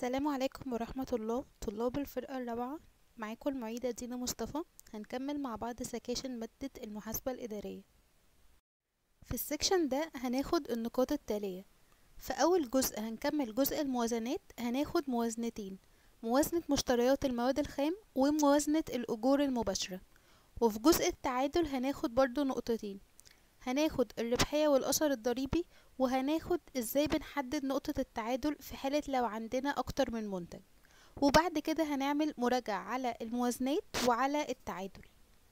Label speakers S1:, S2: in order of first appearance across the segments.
S1: السلام عليكم ورحمة الله طلاب الفرقة الرابعة معاكم المعيدة دينا مصطفى هنكمل مع بعض سكاشن مادة المحاسبة الإدارية في السكشن ده هناخد النقاط التالية في أول جزء هنكمل جزء الموازنات هناخد موازنتين موازنة مشتريات المواد الخام وموازنة الأجور المباشرة وفي جزء التعادل هناخد برضو نقطتين هناخد الربحية والأثر الضريبي وهناخد ازاي بنحدد نقطة التعادل في حالة لو عندنا أكتر من منتج وبعد كده هنعمل مراجعة على الموازنات وعلى التعادل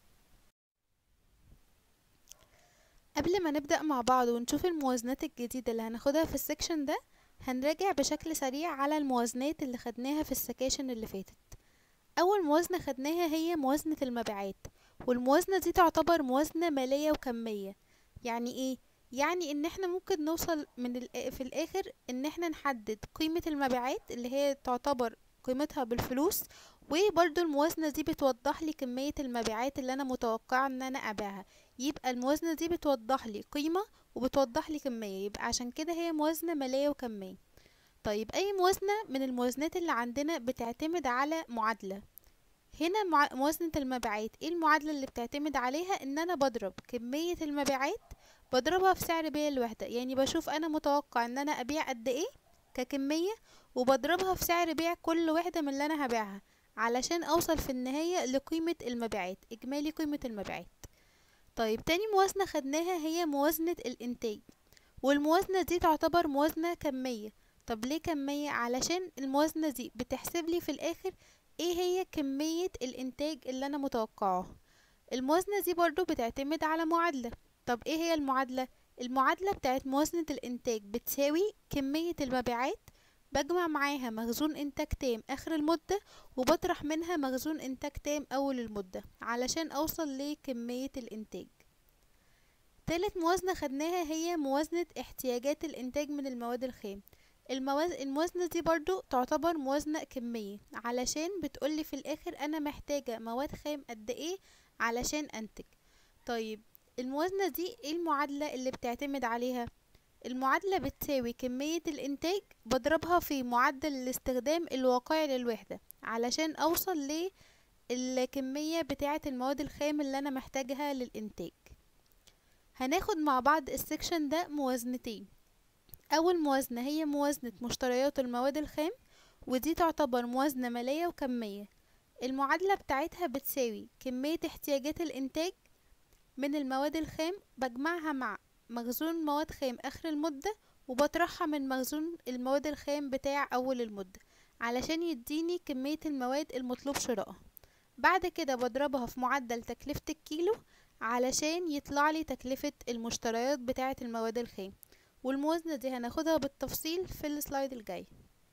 S1: قبل ما نبدأ مع بعض ونشوف الموازنات الجديدة اللي هناخدها في السكشن ده هنراجع بشكل سريع على الموازنات اللي خدناها في السكاشن اللي فاتت أول موازنة خدناها هي موازنة المبيعات والموازنة دي تعتبر موازنة مالية وكمية يعني ايه؟ يعني ان احنا ممكن نوصل من ال- في الاخر ان احنا نحدد قيمة المبيعات اللي هي تعتبر قيمتها بالفلوس وبرضو الموازنة دي بتوضح لي كمية المبيعات اللي انا متوقعة ان انا ابيعها يبقى الموازنة دي بتوضح لي قيمة وبتوضح لي كمية يبقى عشان كده هي موازنة مالية وكمية طيب اي موازنة من الموازنات اللي عندنا بتعتمد على معادلة هنا مع- موازنة المبيعات ايه المعادلة اللي بتعتمد عليها ان انا بضرب كمية المبيعات بضربها في سعر بيع الوحدة يعني بشوف انا متوقع ان انا ابيع قد ايه ككمية وبضربها في سعر بيع كل وحدة من اللي انا هبيعها علشان اوصل في النهاية لقيمة المبيعات اجمالي قيمة المبيعات طيب تاني موازنة خدناها هي موازنة الانتاج والموازنة دي تعتبر موازنة كمية طب ليه كمية علشان الموازنة دي بتحسب لي في الاخر ايه هي كمية الانتاج اللي انا متوقعه الموازنة دي برضو بتعتمد على معادلة طب ايه هي المعادلة المعادلة بتاعت موازنة الانتاج بتساوي كمية المبيعات بجمع معاها مخزون انتاج تام اخر المدة وبطرح منها مخزون انتاج تام اول المدة علشان اوصل لكمية الانتاج تالت موازنة خدناها هي موازنة احتياجات الانتاج من المواد الخام المواز... الموازنة دي برضو تعتبر موازنة كمية علشان بتقولي في الاخر انا محتاجة مواد خام قد ايه علشان انتج طيب الموازنة دي ايه المعادلة اللي بتعتمد عليها المعادلة بتساوي كمية الانتاج بضربها في معدل الاستخدام الواقعي للوحدة علشان اوصل للكمية بتاعة المواد الخام اللي انا محتاجها للانتاج هناخد مع بعض السكشن ده موازنتين اول موازنة هي موازنة مشتريات المواد الخام ودي تعتبر موازنة مالية وكمية المعادلة بتاعتها بتساوي كمية احتياجات الانتاج من المواد الخام بجمعها مع مخزون مواد خام اخر المدة وبطرحها من مخزون المواد الخام بتاع اول المدة علشان يديني كمية المواد المطلوب شرائها بعد كده بضربها في معدل تكلفة الكيلو علشان يطلع لي تكلفة المشتريات بتاعة المواد الخام والموازنة دي هناخدها بالتفصيل في السلايد الجاي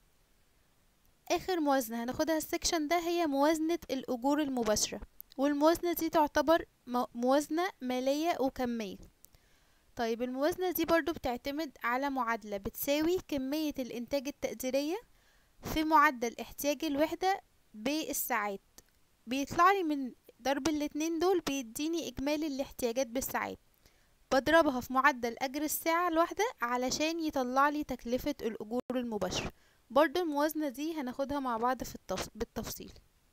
S1: اخر موازنة هناخدها السكشن ده هي موازنة الاجور المباشرة والموازنة دي تعتبر مو- موازنة مالية وكمية طيب الموازنة دي برضو بتعتمد على معادلة بتساوي كمية الإنتاج التقديرية في معدل احتياج الوحدة بالساعات بيطلع لي من ضرب الاتنين دول بيديني إجمالي الاحتياجات بالساعات بضربها في معدل أجر الساعة الواحدة علشان يطلع لي تكلفة الأجور المباشرة برضو الموازنة دي هناخدها مع بعض في التف... بالتفصيل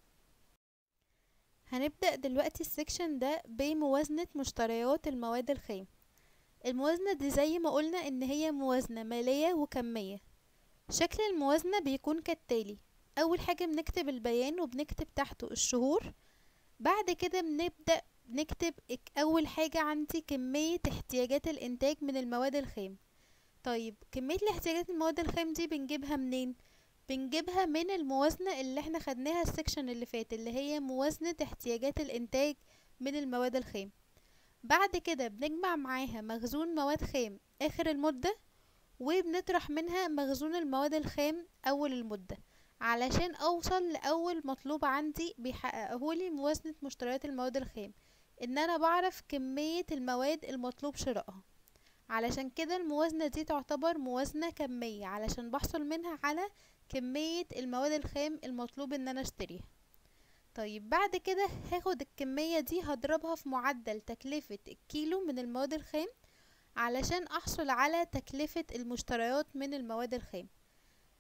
S1: هنبدأ دلوقتي السكشن ده بموازنة مشتريات المواد الخام الموازنة دي زي ما قلنا ان هي موازنة مالية وكمية شكل الموازنة بيكون كالتالي اول حاجة بنكتب البيان وبنكتب تحته الشهور بعد كده بنبدأ نكتب اك- اول حاجة عندي كمية احتياجات الانتاج من المواد الخام طيب كمية الاحتياجات المواد الخام دي بنجيبها منين بنجيبها من الموازنة اللي احنا خدناها السكشن اللي فات اللي هي موازنة احتياجات الانتاج من المواد الخام بعد كده بنجمع معاها مخزون مواد خام اخر المدة وبنطرح منها مخزون المواد الخام اول المدة علشان اوصل لاول مطلوب عندي بيحققهولي موازنة مشتريات المواد الخام ان انا بعرف كمية المواد المطلوب شرائها علشان كده الموازنة دي تعتبر موازنة كمية علشان بحصل منها على كمية المواد الخام المطلوب ان انا اشتريها طيب بعد كده هاخد الكمية دي هضربها في معدل تكلفة الكيلو من المواد الخام علشان احصل على تكلفة المشتريات من المواد الخام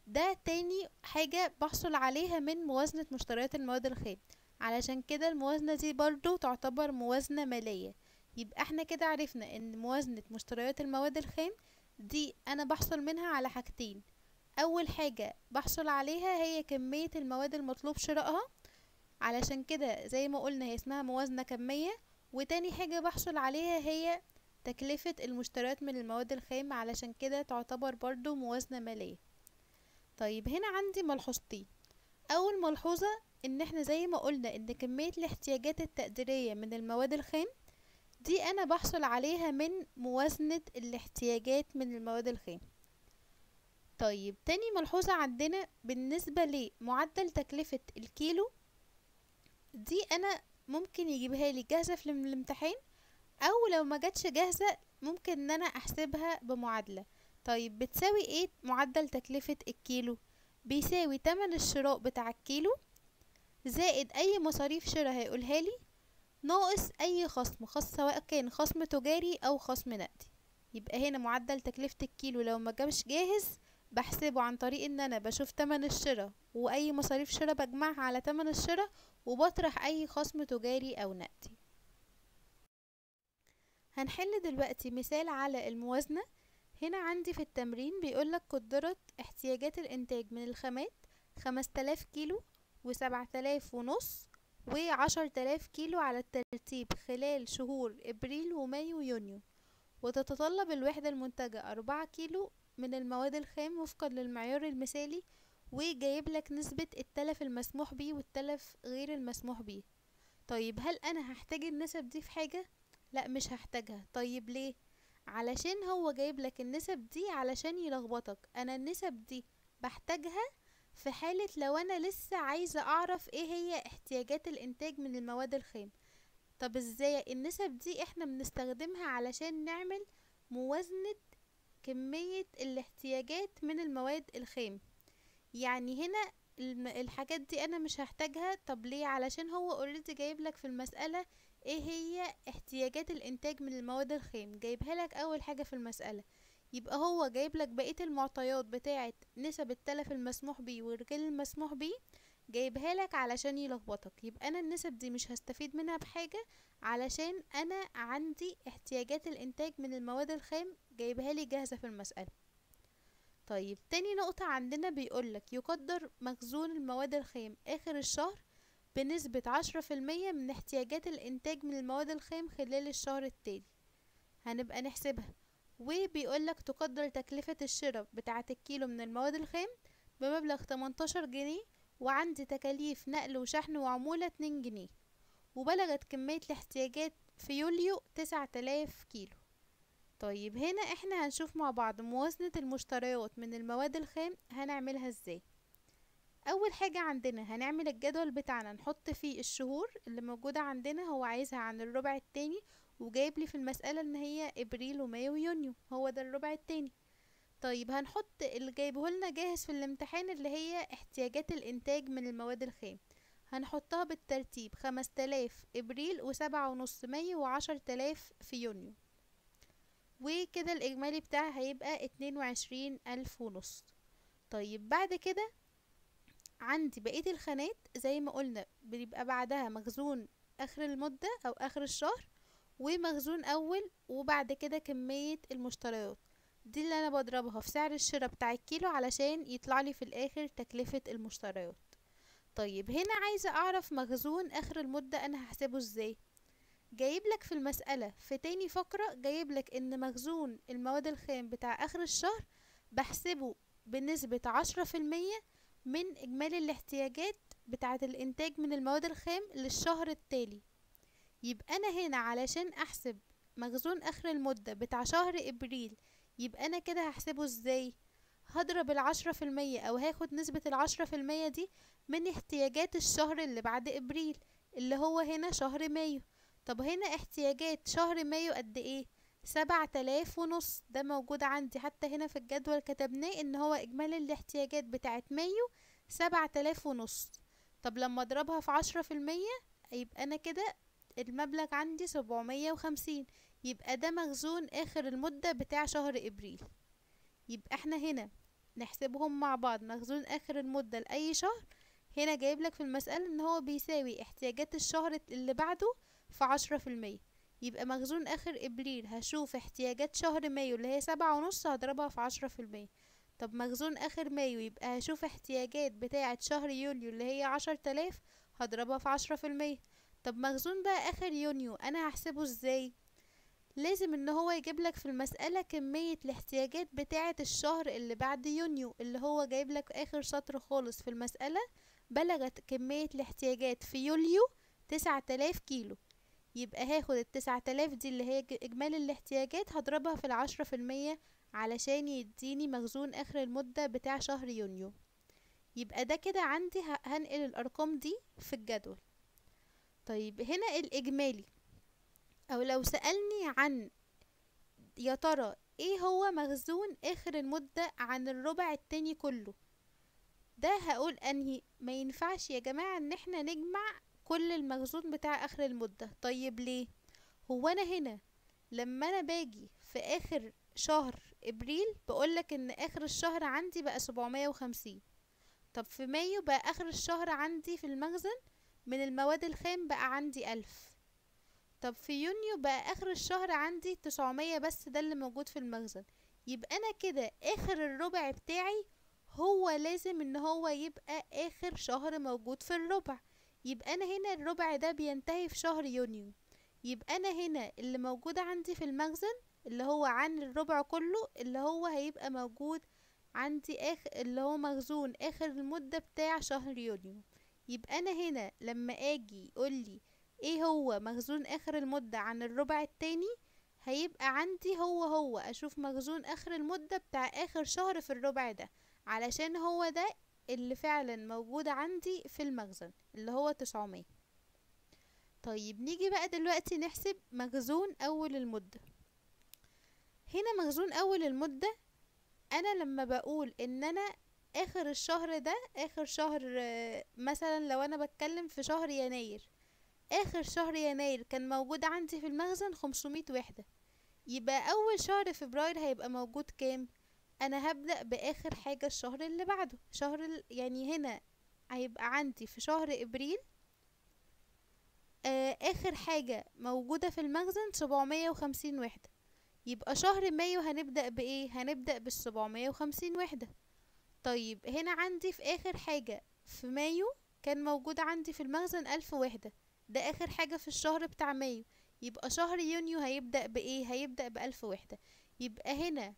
S1: ده تاني حاجة بحصل عليها من موازنة مشتريات المواد الخام علشان كده الموازنة دي برضو تعتبر موازنة مالية يبقى احنا كده عرفنا ان موازنة مشتريات المواد الخام دي انا بحصل منها على حاجتين اول حاجة بحصل عليها هي كمية المواد المطلوب شرائها علشان كده زي ما قلنا هي اسمها موازنة كمية وتاني حاجة بحصل عليها هي تكلفة المشتريات من المواد الخام علشان كده تعتبر برضو موازنة مالية طيب هنا عندي ملحوظتين اول ملحوظة ان احنا زي ما قلنا ان كمية الاحتياجات التقديرية من المواد الخام دي انا بحصل عليها من موازنة الاحتياجات من المواد الخام طيب تاني ملحوظة عندنا بالنسبة لمعدل تكلفة الكيلو دي انا ممكن يجيبها لي جاهزة في الامتحان او لو ما جاتش جاهزة ممكن ان انا احسبها بمعادلة طيب بتساوي ايه معدل تكلفة الكيلو بيساوي تمن الشراء بتاع الكيلو زائد اي مصاريف شراء هيقولها لي ناقص اي خصم خاص سواء كان خصم تجاري او خصم نقدي يبقى هنا معدل تكلفة الكيلو لو ما جابش جاهز بحسبه عن طريق ان انا بشوف تمن الشراء واي مصاريف شراء بجمعها على تمن الشراء وبطرح اي خصم تجاري او نقدي هنحل دلوقتي مثال على الموازنة هنا عندي في التمرين بيقولك قدرت احتياجات الانتاج من الخامات خمس تلاف كيلو وسبعة تلاف ونص وعشر تلاف كيلو على الترتيب خلال شهور ابريل ومايو ويونيو وتتطلب الوحدة المنتجة أربعة كيلو من المواد الخام وفقا للمعيار المثالي وجايب لك نسبة التلف المسموح بيه والتلف غير المسموح بيه طيب هل انا هحتاج النسب دي في حاجة لا مش هحتاجها طيب ليه علشان هو جايب لك النسب دي علشان يلخبطك انا النسب دي بحتاجها في حالة لو انا لسه عايزة اعرف ايه هي احتياجات الانتاج من المواد الخام طب ازاي النسب دي احنا بنستخدمها علشان نعمل موازنة كمية الاحتياجات من المواد الخام يعني هنا الحاجات دي انا مش هحتاجها طب ليه علشان هو اوريدي جايب لك في المسألة ايه هي احتياجات الانتاج من المواد الخام جايبها لك اول حاجة في المسألة يبقى هو جايب لك بقية المعطيات بتاعة نسب التلف المسموح بيه والغير المسموح بيه جايبها لك علشان يلخبطك يبقى انا النسب دي مش هستفيد منها بحاجة علشان انا عندي احتياجات الانتاج من المواد الخام جايبها لي جاهزة في المسألة طيب تاني نقطة عندنا بيقولك يقدر مخزون المواد الخام آخر الشهر بنسبة عشرة في المية من احتياجات الإنتاج من المواد الخام خلال الشهر التالي هنبقى نحسبها وبيقولك تقدر تكلفة الشراء بتاعة الكيلو من المواد الخام بمبلغ 18 جنيه وعندي تكاليف نقل وشحن وعمولة اتنين جنيه وبلغت كمية الاحتياجات في يوليو تسعة آلاف كيلو طيب هنا احنا هنشوف مع بعض موازنة المشتريات من المواد الخام هنعملها ازاي اول حاجة عندنا هنعمل الجدول بتاعنا نحط فيه الشهور اللي موجودة عندنا هو عايزها عن الربع التاني وجايب لي في المسألة ان هي ابريل ومايو ويونيو هو ده الربع التاني طيب هنحط اللي جايبه لنا جاهز في الامتحان اللي هي احتياجات الانتاج من المواد الخام هنحطها بالترتيب خمس تلاف ابريل وسبعة ونص مايو وعشر تلاف في يونيو وكده الاجمالي بتاعها هيبقى اتنين وعشرين الف ونص طيب بعد كده عندي بقية الخانات زي ما قلنا بيبقى بعدها مخزون اخر المدة او اخر الشهر ومخزون اول وبعد كده كمية المشتريات دي اللي انا بضربها في سعر الشراء بتاع الكيلو علشان يطلع لي في الاخر تكلفة المشتريات طيب هنا عايزة اعرف مخزون اخر المدة انا هحسبه ازاي جايب لك في المسألة في تاني فقرة جايب لك ان مخزون المواد الخام بتاع اخر الشهر بحسبه بنسبة عشرة في المية من اجمالي الاحتياجات بتاعة الانتاج من المواد الخام للشهر التالي يبقى انا هنا علشان احسب مخزون اخر المدة بتاع شهر ابريل يبقى انا كده هحسبه ازاي هضرب العشرة في المية او هاخد نسبة العشرة في المية دي من احتياجات الشهر اللي بعد ابريل اللي هو هنا شهر مايو طب هنا احتياجات شهر مايو قد ايه سبعة آلاف ونص ده موجود عندي حتى هنا في الجدول كتبناه ان هو اجمالي الاحتياجات بتاعت مايو سبعة آلاف ونص طب لما اضربها في عشرة في المية يبقى انا كده المبلغ عندي سبعمية وخمسين يبقى ده مخزون اخر المدة بتاع شهر ابريل يبقى احنا هنا نحسبهم مع بعض مخزون اخر المدة لأي شهر هنا جايب لك في المسألة ان هو بيساوي احتياجات الشهر اللي بعده في عشرة في المية يبقى مخزون اخر ابريل هشوف احتياجات شهر مايو اللي هي سبعة ونص هضربها في عشرة في المية طب مخزون اخر مايو يبقى هشوف احتياجات بتاعة شهر يوليو اللي هي عشر تلاف هضربها في عشرة في المية طب مخزون بقى اخر يونيو انا هحسبه ازاي لازم ان هو يجيب لك في المسألة كمية الاحتياجات بتاعة الشهر اللي بعد يونيو اللي هو جايب لك اخر سطر خالص في المسألة بلغت كمية الاحتياجات في يوليو تسعة آلاف كيلو يبقى هاخد التسعة آلاف دي اللي هي اجمالي الاحتياجات هضربها في العشرة في المية علشان يديني مخزون اخر المدة بتاع شهر يونيو يبقى ده كده عندي هنقل الارقام دي في الجدول طيب هنا الاجمالي او لو سألني عن يا ترى ايه هو مخزون اخر المدة عن الربع التاني كله ده هقول انهي ما ينفعش يا جماعة ان احنا نجمع كل المخزون بتاع اخر المدة طيب ليه هو انا هنا لما انا باجي في اخر شهر ابريل بقولك ان اخر الشهر عندي بقى سبعمية وخمسين طب في مايو بقى اخر الشهر عندي في المخزن من المواد الخام بقى عندي الف طب في يونيو بقى اخر الشهر عندي تسعمية بس ده اللي موجود في المخزن يبقى انا كده اخر الربع بتاعي هو لازم ان هو يبقى اخر شهر موجود في الربع يبقى انا هنا الربع ده بينتهي في شهر يونيو يبقى انا هنا اللي موجود عندي في المخزن اللي هو عن الربع كله اللي هو هيبقى موجود عندي اخر اللي هو مخزون اخر المدة بتاع شهر يونيو يبقى انا هنا لما اجي يقولي ايه هو مخزون اخر المدة عن الربع التاني هيبقى عندي هو هو اشوف مخزون اخر المدة بتاع اخر شهر في الربع ده علشان هو ده اللي فعلا موجود عندي في المخزن اللي هو تسعمية طيب نيجي بقى دلوقتي نحسب مخزون اول المدة هنا مخزون اول المدة انا لما بقول ان انا اخر الشهر ده اخر شهر مثلا لو انا بتكلم في شهر يناير اخر شهر يناير كان موجود عندي في المخزن خمسمية وحدة يبقى اول شهر فبراير هيبقى موجود كام انا هبدأ باخر حاجة الشهر اللي بعده شهر ال... يعني هنا هيبقى عندي في شهر ابريل آه اخر حاجة موجودة في المخزن سبعمية وخمسين وحدة يبقى شهر مايو هنبدأ بايه هنبدأ بالسبعمية وخمسين وحدة طيب هنا عندي في اخر حاجة في مايو كان موجود عندي في المخزن الف وحدة ده اخر حاجة في الشهر بتاع مايو يبقى شهر يونيو هيبدأ بايه هيبدأ بألف وحدة يبقى هنا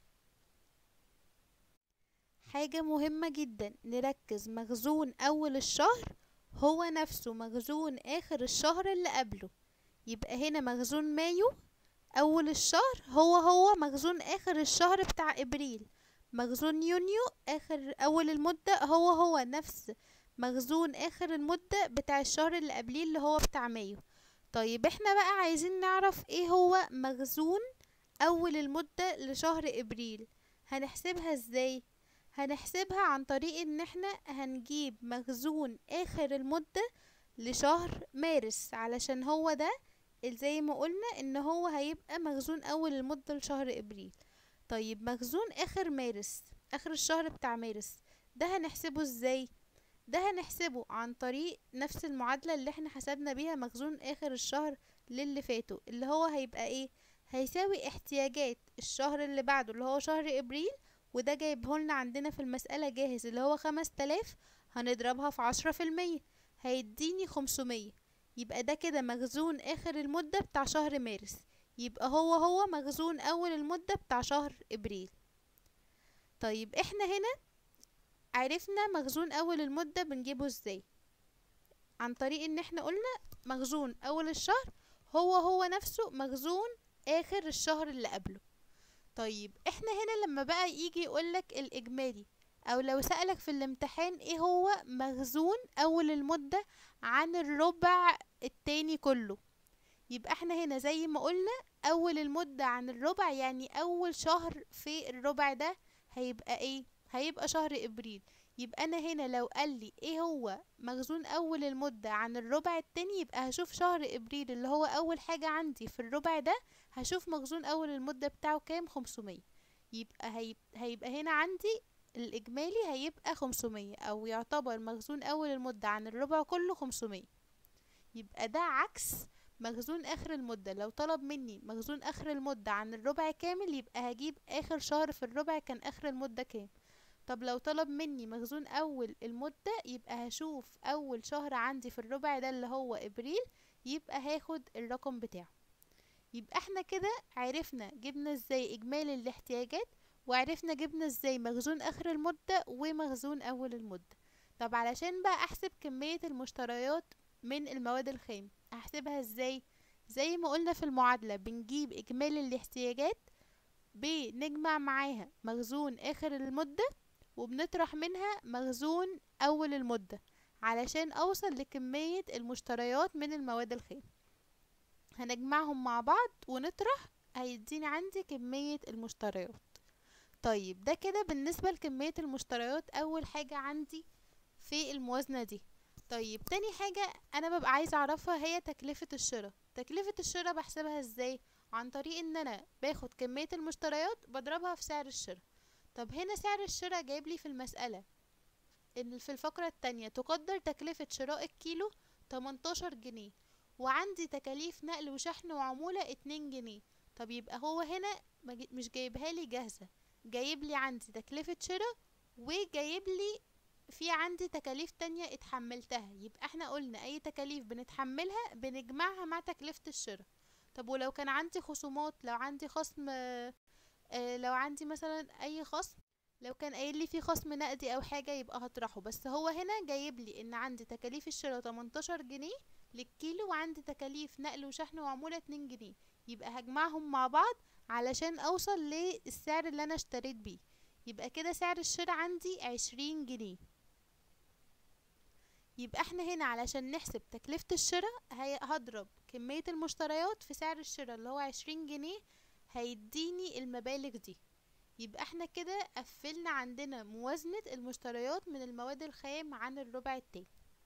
S1: حاجة مهمة جدا نركز مخزون اول الشهر هو نفسه مخزون اخر الشهر اللي قبله يبقى هنا مخزون مايو اول الشهر هو هو مخزون اخر الشهر بتاع ابريل مخزون يونيو اخر اول المدة هو هو نفس مخزون اخر المدة بتاع الشهر اللي قبليه اللي هو بتاع مايو طيب احنا بقى عايزين نعرف ايه هو مخزون اول المدة لشهر ابريل هنحسبها ازاي هنحسبها عن طريق ان احنا هنجيب مخزون اخر المدة لشهر مارس علشان هو ده زي ما قلنا ان هو هيبقى مخزون اول المدة لشهر ابريل طيب مخزون اخر مارس اخر الشهر بتاع مارس ده هنحسبه ازاي ده هنحسبه عن طريق نفس المعادلة اللي احنا حسبنا بيها مخزون اخر الشهر للي فاتوا اللي هو هيبقى ايه هيساوي احتياجات الشهر اللي بعده اللي هو شهر ابريل وده جايبهولنا عندنا في المسألة جاهز اللي هو خمس تلاف هنضربها في عشرة في المية هيديني خمسمية يبقى ده كده مخزون اخر المدة بتاع شهر مارس يبقى هو هو مخزون اول المدة بتاع شهر ابريل طيب احنا هنا عرفنا مخزون اول المدة بنجيبه ازاي عن طريق ان احنا قلنا مخزون اول الشهر هو هو نفسه مخزون اخر الشهر اللي قبله طيب احنا هنا لما بقى يجي يقولك الاجمالي او لو سألك في الامتحان ايه هو مخزون اول المدة عن الربع التاني كله يبقى احنا هنا زي ما قلنا اول المدة عن الربع يعني اول شهر في الربع ده هيبقى ايه هيبقى شهر ابريل يبقى انا هنا لو قال لي ايه هو مخزون اول المدة عن الربع التاني يبقى هشوف شهر ابريل اللي هو اول حاجة عندي في الربع ده هشوف مخزون اول المدة بتاعه كام خمسمية يبقى هيبقى, هيبقى هنا عندي الإجمالي هيبقى خمسمية أو يعتبر مخزون أول المدة عن الربع كله خمسمية يبقى ده عكس مخزون آخر المدة لو طلب مني مخزون آخر المدة عن الربع كامل يبقى هجيب آخر شهر في الربع كان آخر المدة كام طب لو طلب مني مخزون أول المدة يبقى هشوف أول شهر عندي في الربع ده اللي هو إبريل يبقى هاخد الرقم بتاعه يبقى احنا كده عرفنا جبنا ازاي إجمالي الاحتياجات وعرفنا جبنا ازاي مخزون آخر المدة ومخزون أول المدة طب علشان بقى أحسب كمية المشتريات من المواد الخام هحسبها ازاي زي ما قلنا في المعادلة بنجيب إجمالي الاحتياجات بنجمع معاها مخزون آخر المدة وبنطرح منها مخزون أول المدة علشان أوصل لكمية المشتريات من المواد الخام هنجمعهم مع بعض ونطرح هيديني عندي كمية المشتريات طيب ده كده بالنسبة لكمية المشتريات أول حاجة عندي في الموازنة دي طيب تاني حاجة أنا ببقى عايزة أعرفها هي تكلفة الشراء تكلفة الشراء بحسبها ازاي عن طريق ان انا باخد كمية المشتريات بضربها في سعر الشراء طب هنا سعر الشراء جايب لي في المسألة ان في الفقرة التانية تقدر تكلفة شراء الكيلو 18 جنيه وعندي تكاليف نقل وشحن وعمولة اتنين جنيه طب يبقى هو هنا مش جايبها لي جاهزة جايب لي عندي تكلفة شراء وجايب لي في عندي تكاليف تانية اتحملتها يبقى احنا قلنا اي تكاليف بنتحملها بنجمعها مع تكلفة الشراء طب ولو كان عندي خصومات لو عندي خصم اه لو عندي مثلا اي خصم لو كان قايل لي في خصم نقدي او حاجة يبقى هطرحه بس هو هنا جايب لي ان عندي تكاليف الشراء 18 جنيه للكيلو وعندي تكاليف نقل وشحن وعمولة 2 جنيه يبقى هجمعهم مع بعض علشان اوصل للسعر اللي انا اشتريت بيه يبقى كده سعر الشراء عندي عشرين جنيه يبقى احنا هنا علشان نحسب تكلفة الشراء هضرب كمية المشتريات في سعر الشراء اللي هو عشرين جنيه هيديني المبالغ دي يبقى احنا كده قفلنا عندنا موازنة المشتريات من المواد الخام عن الربع التاني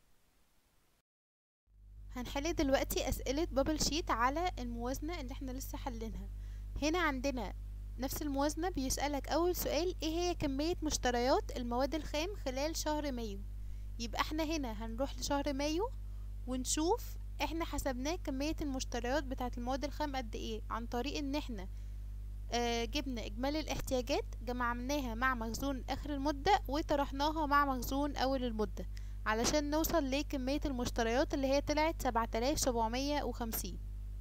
S1: هنحل دلوقتي اسئلة بابل شيت على الموازنة اللي احنا لسه حلينها هنا عندنا نفس الموازنة بيسألك أول سؤال ايه هي كمية مشتريات المواد الخام خلال شهر مايو يبقى احنا هنا هنروح لشهر مايو ونشوف احنا حسبناه كمية المشتريات بتاعة المواد الخام قد ايه عن طريق ان احنا آه جبنا اجمالي الاحتياجات جمعناها مع مخزون اخر المدة وطرحناها مع مخزون اول المدة علشان نوصل لكمية المشتريات اللي هي طلعت سبعة آلاف سبعمية وخمسين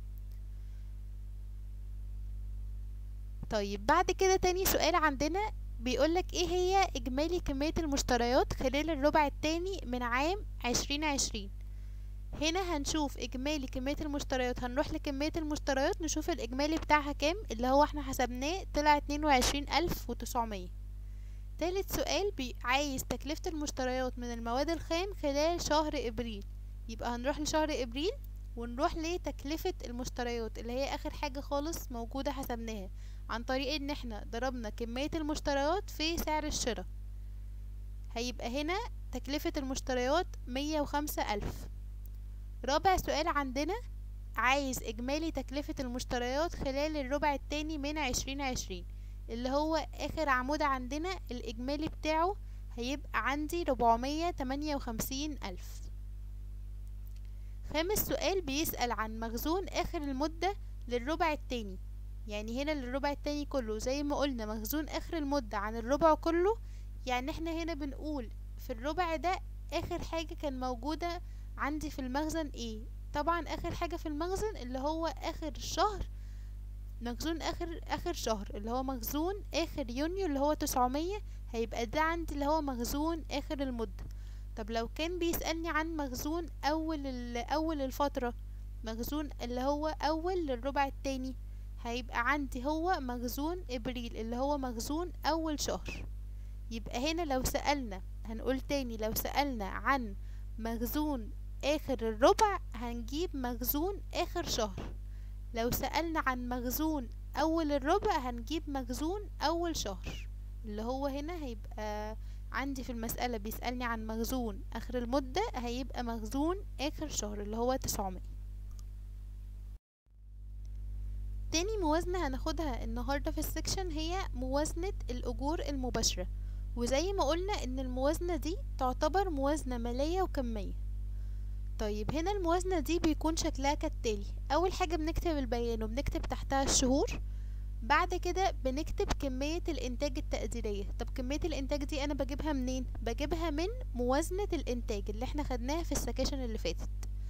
S1: طيب بعد كده تاني سؤال عندنا بيقولك ايه هي اجمالي كمية المشتريات خلال الربع التاني من عام عشرين عشرين هنا هنشوف اجمالي كمية المشتريات هنروح لكمية المشتريات نشوف الاجمالي بتاعها كام اللي هو احنا حسبناه طلع اتنين وعشرين الف وتسعمية تالت سؤال بي عايز تكلفة المشتريات من المواد الخام خلال شهر ابريل يبقى هنروح لشهر ابريل ونروح لتكلفة المشتريات اللي هي اخر حاجة خالص موجودة حسبناها عن طريق ان احنا ضربنا كمية المشتريات في سعر الشراء هيبقى هنا تكلفة المشتريات مية وخمسة ألف رابع سؤال عندنا عايز إجمالي تكلفة المشتريات خلال الربع التاني من عشرين عشرين اللي هو آخر عمود عندنا الإجمالي بتاعه هيبقى عندي ربعمية تمانية وخمسين ألف خامس سؤال بيسأل عن مخزون آخر المدة للربع التاني يعني هنا للربع التاني كله زي ما قلنا مخزون آخر المدة عن الربع كله يعني احنا هنا بنقول في الربع ده آخر حاجة كان موجودة عندي في المخزن ايه طبعا آخر حاجة في المخزن اللي هو آخر الشهر مخزون آخر آخر شهر اللي هو مخزون آخر يونيو اللي هو تسعمية هيبقى ده عندي اللي هو مخزون آخر المدة طب لو كان بيسألني عن مخزون أول أول الفترة مخزون اللي هو أول للربع التاني هيبقى عندي هو مخزون ابريل اللي هو مخزون اول شهر يبقى هنا لو سألنا هنقول تاني لو سألنا عن مخزون اخر الربع هنجيب مخزون اخر شهر لو سألنا عن مخزون اول الربع هنجيب مخزون اول شهر اللي هو هنا هيبقى عندي في المسألة بيسألني عن مخزون اخر المدة هيبقى مخزون اخر شهر اللي هو تسعمية تاني موازنة هناخدها النهاردة في السكشن هي موازنة الأجور المباشرة وزي ما قلنا ان الموازنة دي تعتبر موازنة مالية وكمية طيب هنا الموازنة دي بيكون شكلها كالتالي اول حاجة بنكتب البيان وبنكتب تحتها الشهور بعد كده بنكتب كمية الانتاج التقديرية طب كمية الانتاج دي انا بجيبها منين بجيبها من موازنة الانتاج اللي احنا خدناها في السكاشن اللي فاتت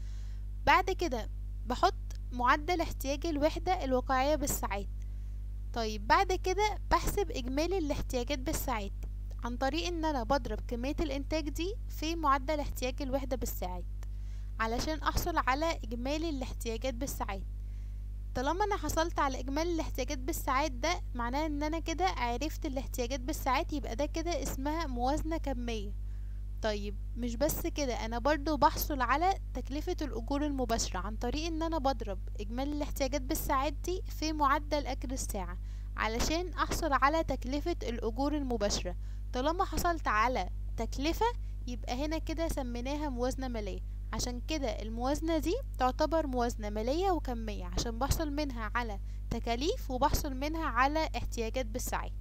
S1: بعد كده بحط معدل احتياج الوحدة الواقعية بالساعات طيب بعد كده بحسب اجمالي الاحتياجات بالساعات عن طريق ان انا بضرب كمية الانتاج دي في معدل احتياج الوحدة بالساعات علشان احصل على اجمالي الاحتياجات بالساعات طالما انا حصلت على اجمالي الاحتياجات بالساعات ده معناه ان انا كده عرفت الاحتياجات بالساعات يبقى ده كده اسمها موازنة كمية طيب مش بس كده انا برضو بحصل على تكلفة الاجور المباشرة عن طريق ان انا بضرب اجمالي الاحتياجات بالساعات دي في معدل اجر الساعة علشان احصل على تكلفة الاجور المباشرة طالما حصلت على تكلفة يبقى هنا كده سميناها موازنة مالية عشان كده الموازنة دي تعتبر موازنة مالية وكمية عشان بحصل منها على تكاليف وبحصل منها على احتياجات بالساعات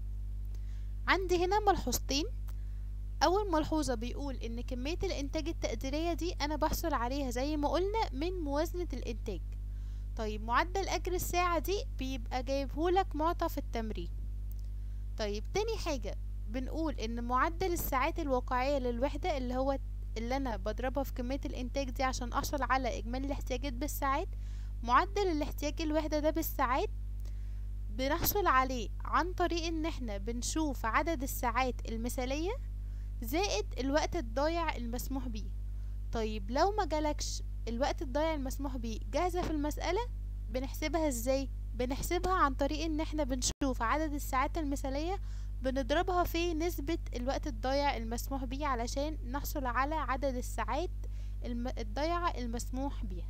S1: عندي هنا ملحوظتين اول ملحوظة بيقول ان كمية الانتاج التقديرية دي انا بحصل عليها زي ما قلنا من موازنة الانتاج طيب معدل اجر الساعة دي بيبقى جايبهولك معطى في التمرين طيب تاني حاجة بنقول ان معدل الساعات الواقعية للوحدة اللي هو اللي انا بضربها في كمية الانتاج دي عشان احصل على اجمالي الاحتياجات بالساعات معدل الاحتياج الوحدة ده بالساعات بنحصل عليه عن طريق ان احنا بنشوف عدد الساعات المثالية زائد الوقت الضايع المسموح بيه طيب لو ما جالكش الوقت الضايع المسموح بيه جاهزة في المسألة بنحسبها ازاي بنحسبها عن طريق ان احنا بنشوف عدد الساعات المثالية بنضربها في نسبة الوقت الضايع المسموح بيه علشان نحصل على عدد الساعات الم... الضايعة المسموح بيها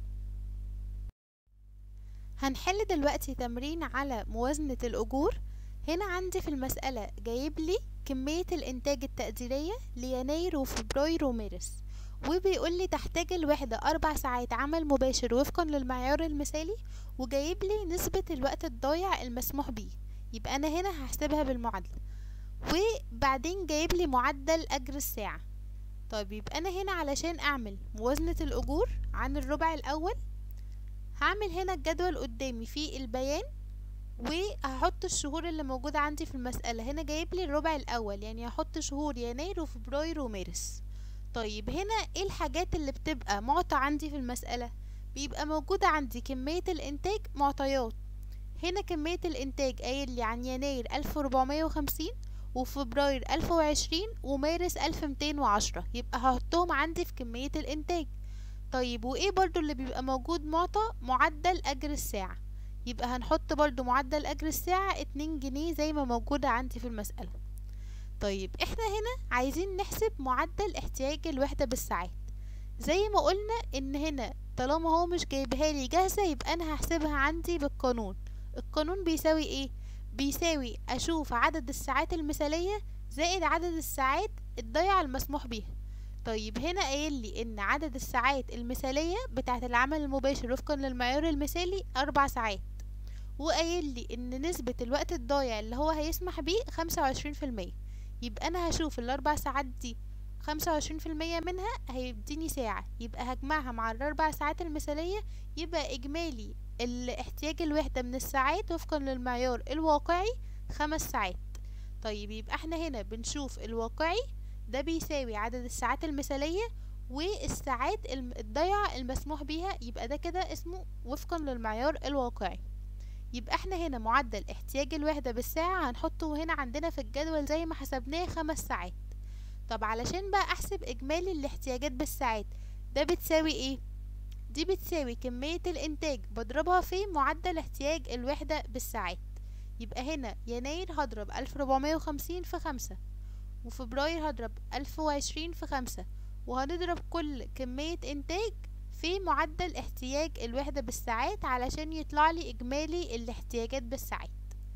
S1: هنحل دلوقتي تمرين على موازنة الأجور هنا عندي في المسألة جايب لي كمية الإنتاج التقديرية ليناير وفبراير ومارس وبيقول لي تحتاج الوحدة أربع ساعات عمل مباشر وفقا للمعيار المثالي وجايب لي نسبة الوقت الضايع المسموح بيه يبقى أنا هنا هحسبها بالمعادلة وبعدين جايب لي معدل أجر الساعة طيب يبقى أنا هنا علشان أعمل موازنة الأجور عن الربع الأول هعمل هنا الجدول قدامي في البيان وهحط الشهور اللي موجودة عندي في المسألة هنا جايب لي الربع الأول يعني هحط شهور يناير وفبراير ومارس طيب هنا ايه الحاجات اللي بتبقى معطى عندي في المسألة بيبقى موجودة عندي كمية الإنتاج معطيات هنا كمية الإنتاج قايل لي عن يناير ألف وربعمية وخمسين وفبراير ألف وعشرين ومارس ألف ميتين وعشرة يبقى هحطهم عندي في كمية الإنتاج طيب وإيه برضو اللي بيبقى موجود معطى معدل أجر الساعة يبقى هنحط برضو معدل أجر الساعة اتنين جنيه زي ما موجودة عندي في المسألة طيب احنا هنا عايزين نحسب معدل احتياج الوحدة بالساعات زي ما قلنا ان هنا طالما هو مش جايبها لي جاهزة يبقى انا هحسبها عندي بالقانون القانون بيساوي ايه بيساوي اشوف عدد الساعات المثالية زائد عدد الساعات الضايعة المسموح بيها طيب هنا قايل لي ان عدد الساعات المثالية بتاعة العمل المباشر وفقا للمعيار المثالي اربع ساعات وقايل لي ان نسبة الوقت الضايع اللي هو هيسمح بيه خمسة وعشرين في المية يبقى انا هشوف الاربع ساعات دي خمسة وعشرين في المية منها هيديني ساعة يبقى هجمعها مع الاربع ساعات المثالية يبقى اجمالي الاحتياج الوحدة من الساعات وفقا للمعيار الواقعي خمس ساعات طيب يبقى احنا هنا بنشوف الواقعي ده بيساوي عدد الساعات المثالية والساعات الضايعة المسموح بيها يبقى ده كده اسمه وفقا للمعيار الواقعي يبقى احنا هنا معدل احتياج الوحدة بالساعة هنحطه هنا عندنا في الجدول زي ما حسبناه خمس ساعات طب علشان بقى احسب اجمالي الاحتياجات بالساعات ده بتساوي ايه دي بتساوي كمية الانتاج بضربها في معدل احتياج الوحدة بالساعات يبقى هنا يناير هضرب الف ربعمية وخمسين في خمسة وفبراير هضرب الف وعشرين في خمسة وهنضرب كل كمية انتاج في معدل احتياج الوحدة بالساعات علشان يطلع لي اجمالي الاحتياجات بالساعات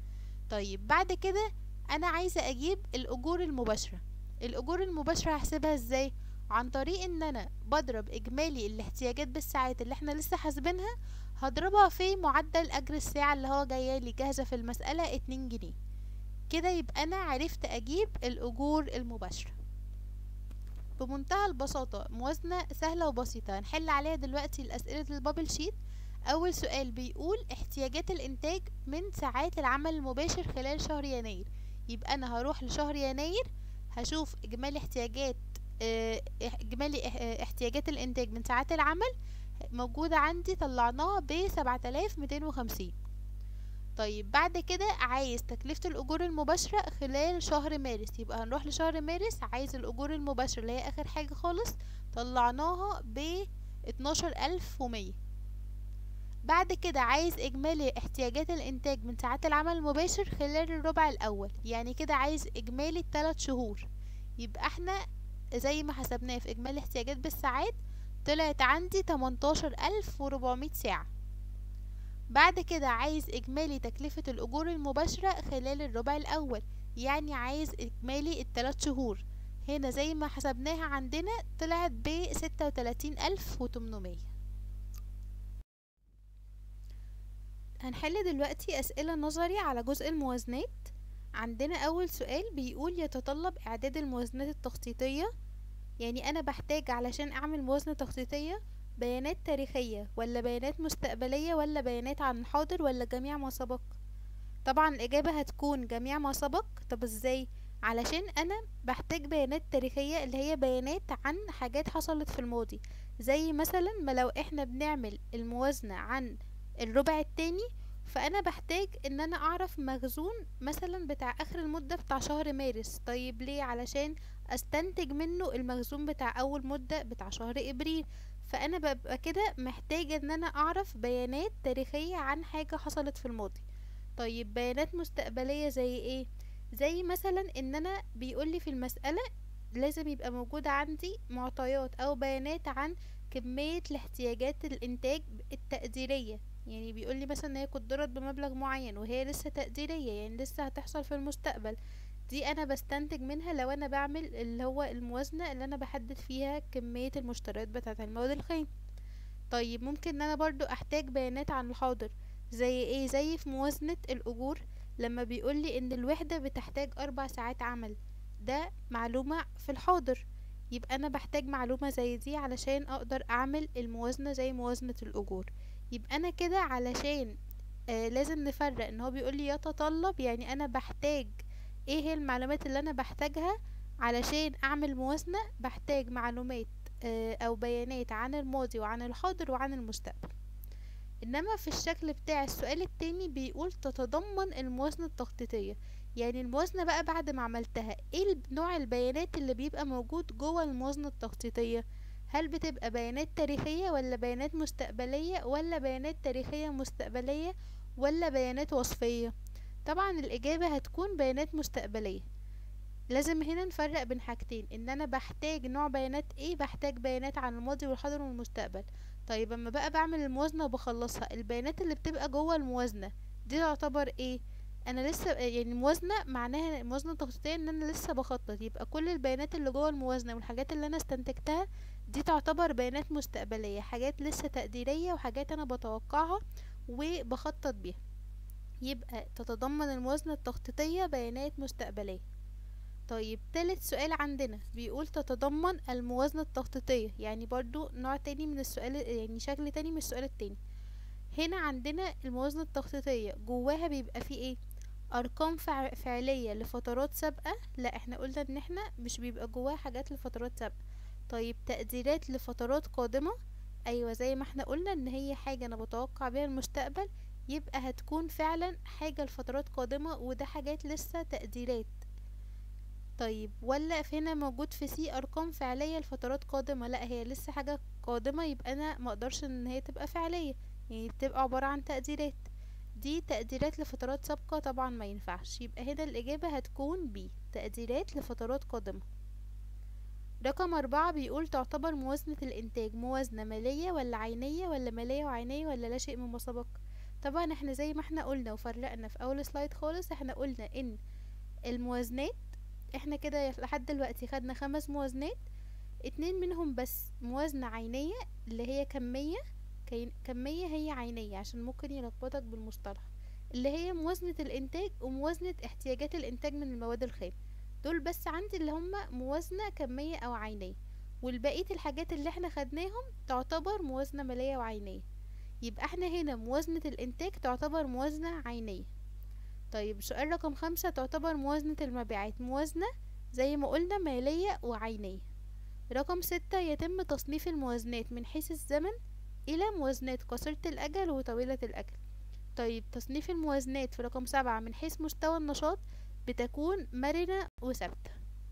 S1: طيب بعد كده انا عايزة اجيب الاجور المباشرة الاجور المباشرة هحسبها ازاي عن طريق ان انا بضرب اجمالي الاحتياجات بالساعات اللي احنا لسه حاسبينها هضربها في معدل اجر الساعة اللي هو جايالي جاهزة في المسألة اتنين جنيه كده يبقى انا عرفت اجيب الاجور المباشرة بمنتهى البساطة موازنة سهلة وبسيطة هنحل عليها دلوقتي الأسئلة البابل شيت أول سؤال بيقول احتياجات الإنتاج من ساعات العمل المباشر خلال شهر يناير يبقى أنا هروح لشهر يناير هشوف إجمالي احتياجات اه إجمالي اه احتياجات الإنتاج من ساعات العمل موجودة عندي طلعناها بسبعة آلاف ميتين وخمسين طيب بعد كده عايز تكلفة الأجور المباشرة خلال شهر مارس يبقى هنروح لشهر مارس عايز الأجور المباشرة اللي هي آخر حاجة خالص طلعناها ب اتناشر ألف ومية بعد كده عايز إجمالي احتياجات الإنتاج من ساعات العمل المباشر خلال الربع الأول يعني كده عايز إجمالي التلات شهور يبقى احنا زي ما حسبناه في إجمالي احتياجات بالساعات طلعت عندي تمنتاشر ألف وربعمية ساعة بعد كده عايز إجمالي تكلفة الأجور المباشرة خلال الربع الأول يعني عايز إجمالي التلات شهور هنا زي ما حسبناها عندنا طلعت بستة وتلاتين ألف وتمنمية هنحل دلوقتي أسئلة نظري على جزء الموازنات عندنا أول سؤال بيقول يتطلب إعداد الموازنات التخطيطية يعني أنا بحتاج علشان أعمل موازنة تخطيطية بيانات تاريخية ولا بيانات مستقبلية ولا بيانات عن الحاضر ولا جميع ما سبق طبعا الإجابة هتكون جميع ما سبق طب ازاي علشان أنا بحتاج بيانات تاريخية اللي هي بيانات عن حاجات حصلت في الماضي زي مثلا ما لو احنا بنعمل الموازنة عن الربع التاني فأنا بحتاج ان انا اعرف مخزون مثلا بتاع اخر المدة بتاع شهر مارس طيب ليه علشان استنتج منه المخزون بتاع اول مدة بتاع شهر ابريل فانا ببقى كده محتاجة ان انا اعرف بيانات تاريخية عن حاجة حصلت في الماضي طيب بيانات مستقبلية زي ايه زي مثلا ان انا بيقولي في المسألة لازم يبقى موجود عندي معطيات او بيانات عن كمية الاحتياجات الانتاج التقديرية يعني بيقولي مثلا ان هي قدرت بمبلغ معين وهي لسه تقديرية يعني لسه هتحصل في المستقبل دي انا بستنتج منها لو انا بعمل اللي هو الموازنة اللي انا بحدد فيها كمية المشتريات بتاعة المواد الخام طيب ممكن ان انا برضو احتاج بيانات عن الحاضر زي ايه زي في موازنة الاجور لما بيقولي ان الوحدة بتحتاج اربع ساعات عمل ده معلومة في الحاضر يبقى انا بحتاج معلومة زي دي علشان اقدر اعمل الموازنة زي موازنة الاجور يبقى انا كده علشان آه لازم نفرق ان هو بيقولي يتطلب يعني انا بحتاج ايه هي المعلومات اللي انا بحتاجها علشان اعمل موازنة بحتاج معلومات آه او بيانات عن الماضي وعن الحاضر وعن المستقبل انما في الشكل بتاع السؤال التاني بيقول تتضمن الموازنة التخطيطية يعني الموازنة بقى بعد ما عملتها ايه نوع البيانات اللي بيبقى موجود جوه الموازنة التخطيطية هل بتبقى بيانات تاريخية ولا بيانات مستقبلية ولا بيانات تاريخية مستقبلية ولا بيانات وصفية طبعا الإجابة هتكون بيانات مستقبلية لازم هنا نفرق بين حاجتين ان انا بحتاج نوع بيانات ايه بحتاج بيانات عن الماضي والحاضر والمستقبل طيب اما بقى بعمل الموازنة وبخلصها البيانات اللي بتبقى جوه الموازنة دي تعتبر ايه انا لسه يعني موازنة معناها الموازنة التخطيطية ان انا لسه بخطط يبقى كل البيانات اللي جوه الموازنة والحاجات اللي انا استنتجتها دي تعتبر بيانات مستقبلية حاجات لسه تقديرية وحاجات انا بتوقعها وبخطط بيها يبقى تتضمن الموازنة التخطيطية بيانات مستقبلية طيب تالت سؤال عندنا بيقول تتضمن الموازنة التخطيطية يعني برضو نوع تاني من السؤال يعني شكل تاني من السؤال التاني هنا عندنا الموازنة التخطيطية جواها بيبقى فيه ايه ارقام فع فعلية لفترات سابقة لا احنا قلنا ان احنا مش بيبقى جواها حاجات لفترات سابقة طيب تقديرات لفترات قادمة ايوه زي ما احنا قلنا ان هي حاجة انا بتوقع بيها المستقبل يبقى هتكون فعلا حاجة لفترات قادمة وده حاجات لسه تقديرات طيب ولا في هنا موجود في سي ارقام فعلية لفترات قادمة لا هي لسه حاجة قادمة يبقى انا مقدرش ان هي تبقى فعلية يعني بتبقى عبارة عن تقديرات دي تقديرات لفترات سابقة طبعا ما ينفعش يبقى هنا الإجابة هتكون بي تقديرات لفترات قادمة رقم أربعة بيقول تعتبر موازنة الإنتاج موازنة مالية ولا عينية ولا مالية وعينية ولا لا شيء مما سبق طبعا احنا زي ما احنا قلنا وفرقنا في أول سلايد خالص احنا قلنا إن الموازنات احنا كده لحد دلوقتي خدنا خمس موازنات اتنين منهم بس موازنة عينية اللي هي كمية كمية هي عينية عشان ممكن يلخبطك بالمصطلح اللي هي موازنة الانتاج وموازنة احتياجات الانتاج من المواد الخام دول بس عندي اللي هما موازنة كمية او عينية والبقية الحاجات اللي احنا خدناهم تعتبر موازنة مالية وعينية يبقى احنا هنا موازنة الانتاج تعتبر موازنة عينية طيب سؤال رقم خمسة تعتبر موازنة المبيعات موازنة زي ما قلنا مالية وعينية رقم ستة يتم تصنيف الموازنات من حيث الزمن إلى موازنات قصيرة الأجل وطويلة الأجل طيب تصنيف الموازنات في رقم سبعة من حيث مستوى النشاط بتكون مرنة وثابتة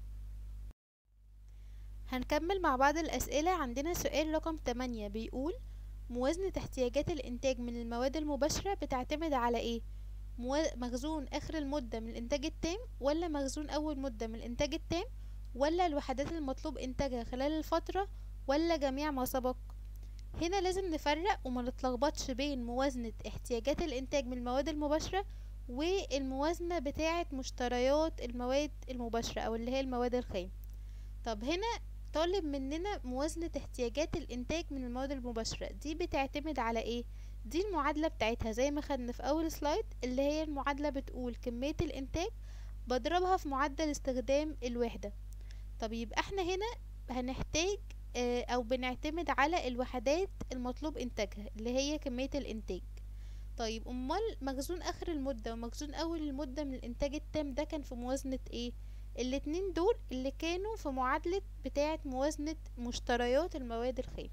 S1: هنكمل مع بعض الأسئلة عندنا سؤال رقم تمانية بيقول موازنة احتياجات الإنتاج من المواد المباشرة بتعتمد على إيه؟ موا- مخزون آخر المدة من الإنتاج التام ولا مخزون أول مدة من الإنتاج التام ولا الوحدات المطلوب إنتاجها خلال الفترة ولا جميع ما سبق هنا لازم نفرق وما نتلخبطش بين موازنة احتياجات الإنتاج من المواد المباشرة والموازنة بتاعة مشتريات المواد المباشرة أو اللي هي المواد الخام طب هنا طالب مننا موازنة احتياجات الإنتاج من المواد المباشرة دي بتعتمد على إيه؟ دي المعادلة بتاعتها زي ما خدنا في أول سلايد اللي هي المعادلة بتقول كمية الإنتاج بضربها في معدل استخدام الوحدة طب يبقى احنا هنا هنحتاج آه، أو بنعتمد على الوحدات المطلوب إنتاجها اللي هي كمية الإنتاج طيب أمال مخزون آخر المدة ومخزون أول المدة من الإنتاج التام ده كان في موازنة إيه؟ الاتنين دول اللي كانوا في معادلة بتاعة موازنة مشتريات المواد الخام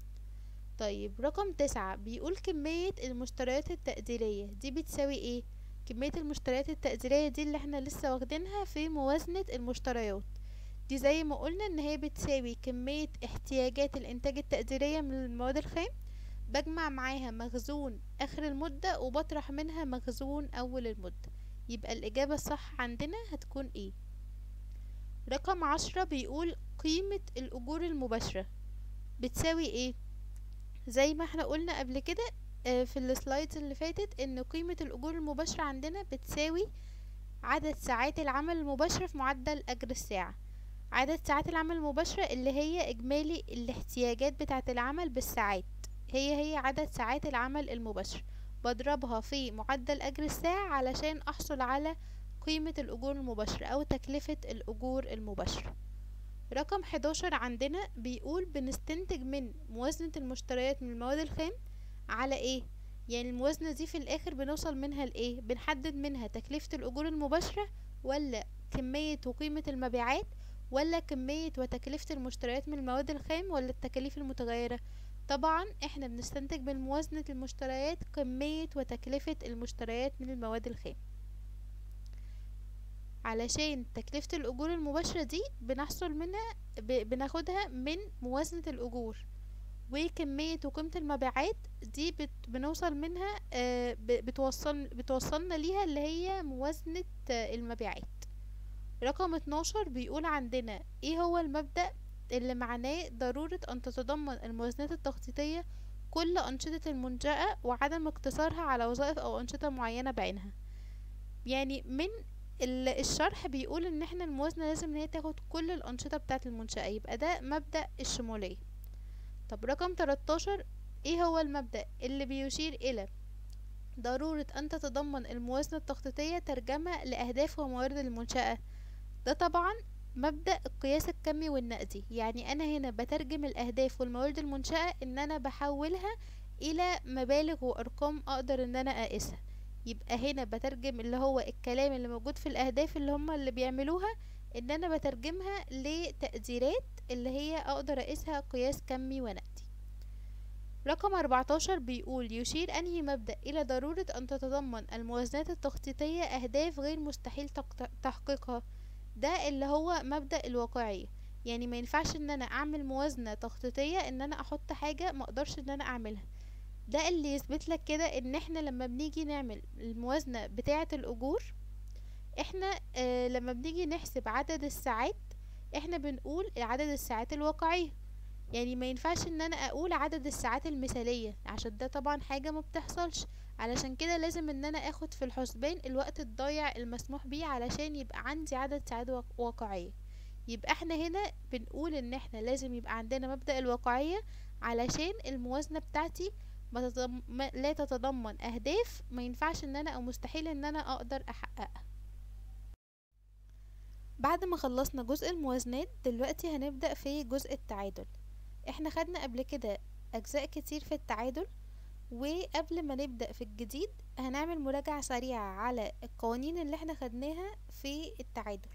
S1: طيب رقم تسعة بيقول كمية المشتريات التقديرية دي بتساوي ايه كمية المشتريات التقديرية دي اللي احنا لسه واخدينها في موازنة المشتريات دي زي ما قلنا ان هي بتساوي كمية احتياجات الانتاج التقديرية من المواد الخام بجمع معاها مخزون اخر المدة وبطرح منها مخزون اول المدة يبقى الاجابة الصح عندنا هتكون ايه رقم عشرة بيقول قيمة الأجور المباشرة بتساوي ايه زي ما احنا قلنا قبل كده آه، في السلايدز اللي فاتت ان قيمة الأجور المباشرة عندنا بتساوي عدد ساعات العمل المباشرة في معدل أجر الساعة عدد ساعات العمل المباشرة اللي هي إجمالي الاحتياجات بتاعة العمل بالساعات هي هي عدد ساعات العمل المباشرة بضربها في معدل أجر الساعة علشان أحصل على قيمة الأجور المباشرة أو تكلفة الأجور المباشرة رقم 11 عندنا بيقول بنستنتج من موازنة المشتريات من المواد الخام على ايه يعني الموازنة دي في الآخر بنوصل منها لإيه بنحدد منها تكلفة الأجور المباشرة ولا كمية وقيمة المبيعات ولا كمية وتكلفة المشتريات من المواد الخام ولا التكاليف المتغيرة طبعا احنا بنستنتج من موازنة المشتريات كمية وتكلفة المشتريات من المواد الخام علشان تكلفة الأجور المباشرة دي بنحصل منها ب- بناخدها من موازنة الأجور وكمية وقيمة المبيعات دي بت بنوصل منها آه، ب- بتوصل بتوصلنا ليها اللي هي موازنة آه، المبيعات رقم 12 بيقول عندنا ايه هو المبدأ اللي معناه ضرورة أن تتضمن الموازنات التخطيطية كل أنشطة المنشأة وعدم اقتصارها على وظائف أو أنشطة معينة بعينها يعني من ال- الشرح بيقول ان احنا الموازنة لازم ان هي تاخد كل الأنشطة بتاعة المنشأة يبقى ده مبدأ الشمولية طب رقم 13 ايه هو المبدأ اللي بيشير الى ضرورة ان تتضمن الموازنة التخطيطية ترجمة لأهداف وموارد المنشأة ده طبعا مبدأ القياس الكمي والنقدي يعني انا هنا بترجم الاهداف والموارد المنشأة ان انا بحولها الى مبالغ وارقام اقدر ان انا اقيسها يبقى هنا بترجم اللي هو الكلام اللي موجود في الاهداف اللي هم اللي بيعملوها ان انا بترجمها لتقديرات اللي هي اقدر اقيسها قياس كمي ونقدي رقم 14 بيقول يشير أنهي مبدأ إلى ضرورة أن تتضمن الموازنات التخطيطية أهداف غير مستحيل تق- تحقيقها ده اللي هو مبدأ الواقعية يعني ما ينفعش ان انا اعمل موازنة تخطيطية ان انا احط حاجة ما اقدرش ان انا اعملها ده اللي يثبت لك كده ان احنا لما بنيجي نعمل الموازنة بتاعة الاجور احنا اه لما بنيجي نحسب عدد الساعات احنا بنقول عدد الساعات الواقعية يعني ما ينفعش ان انا اقول عدد الساعات المثالية عشان ده طبعا حاجة ما بتحصلش علشان كده لازم ان انا اخد في الحسبان الوقت الضايع المسموح بيه علشان يبقى عندي عدد ساعات واق- واقعية يبقى احنا هنا بنقول ان احنا لازم يبقى عندنا مبدأ الواقعية علشان الموازنة بتاعتي بتضم... ما- لا تتضمن اهداف ما ينفعش ان انا او مستحيل ان انا اقدر احققها بعد ما خلصنا جزء الموازنات دلوقتي هنبدأ في جزء التعادل احنا خدنا قبل كده اجزاء كتير في التعادل وقبل ما نبدأ في الجديد هنعمل مراجعة سريعة على القوانين اللي احنا خدناها في التعادل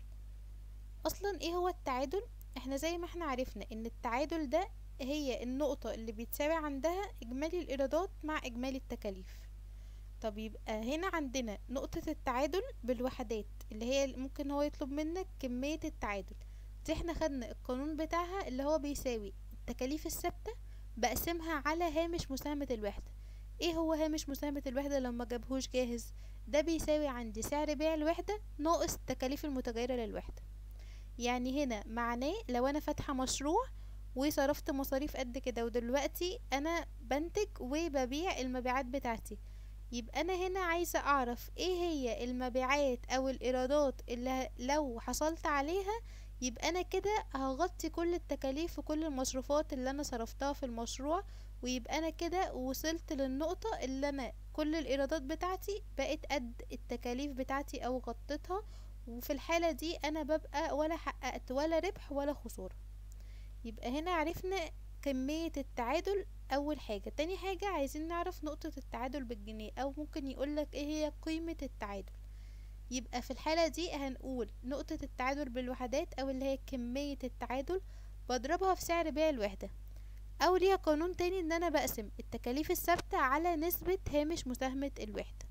S1: اصلا ايه هو التعادل احنا زي ما احنا عرفنا ان التعادل ده هي النقطة اللي بيتساوي عندها اجمالي الايرادات مع اجمالي التكاليف طب يبقى هنا عندنا نقطة التعادل بالوحدات اللي هي ممكن هو يطلب منك كمية التعادل دي احنا خدنا القانون بتاعها اللي هو بيساوي التكاليف الثابتة بقسمها على هامش مساهمة الوحدة ايه هو هامش مساهمة الوحدة لو ما جابهوش جاهز ده بيساوي عندي سعر بيع الوحدة ناقص التكاليف المتغيرة للوحدة يعني هنا معناه لو انا فاتحة مشروع وصرفت مصاريف قد كده ودلوقتي انا بنتج وببيع المبيعات بتاعتي يبقى انا هنا عايزة اعرف ايه هي المبيعات او الايرادات اللي لو حصلت عليها يبقى انا كده هغطي كل التكاليف وكل المصروفات اللي انا صرفتها في المشروع ويبقى انا كده وصلت للنقطة اللي انا كل الايرادات بتاعتي بقت قد التكاليف بتاعتي او غطيتها وفي الحالة دي انا ببقى ولا حققت ولا ربح ولا خسارة يبقى هنا عرفنا كمية التعادل اول حاجة تاني حاجة عايزين نعرف نقطة التعادل بالجنيه او ممكن يقولك ايه هي قيمة التعادل يبقى في الحالة دي هنقول نقطة التعادل بالوحدات او اللي هي كمية التعادل بضربها في سعر بيع الوحدة او ليها قانون تاني ان انا بقسم التكاليف الثابتة على نسبة هامش مساهمة الوحدة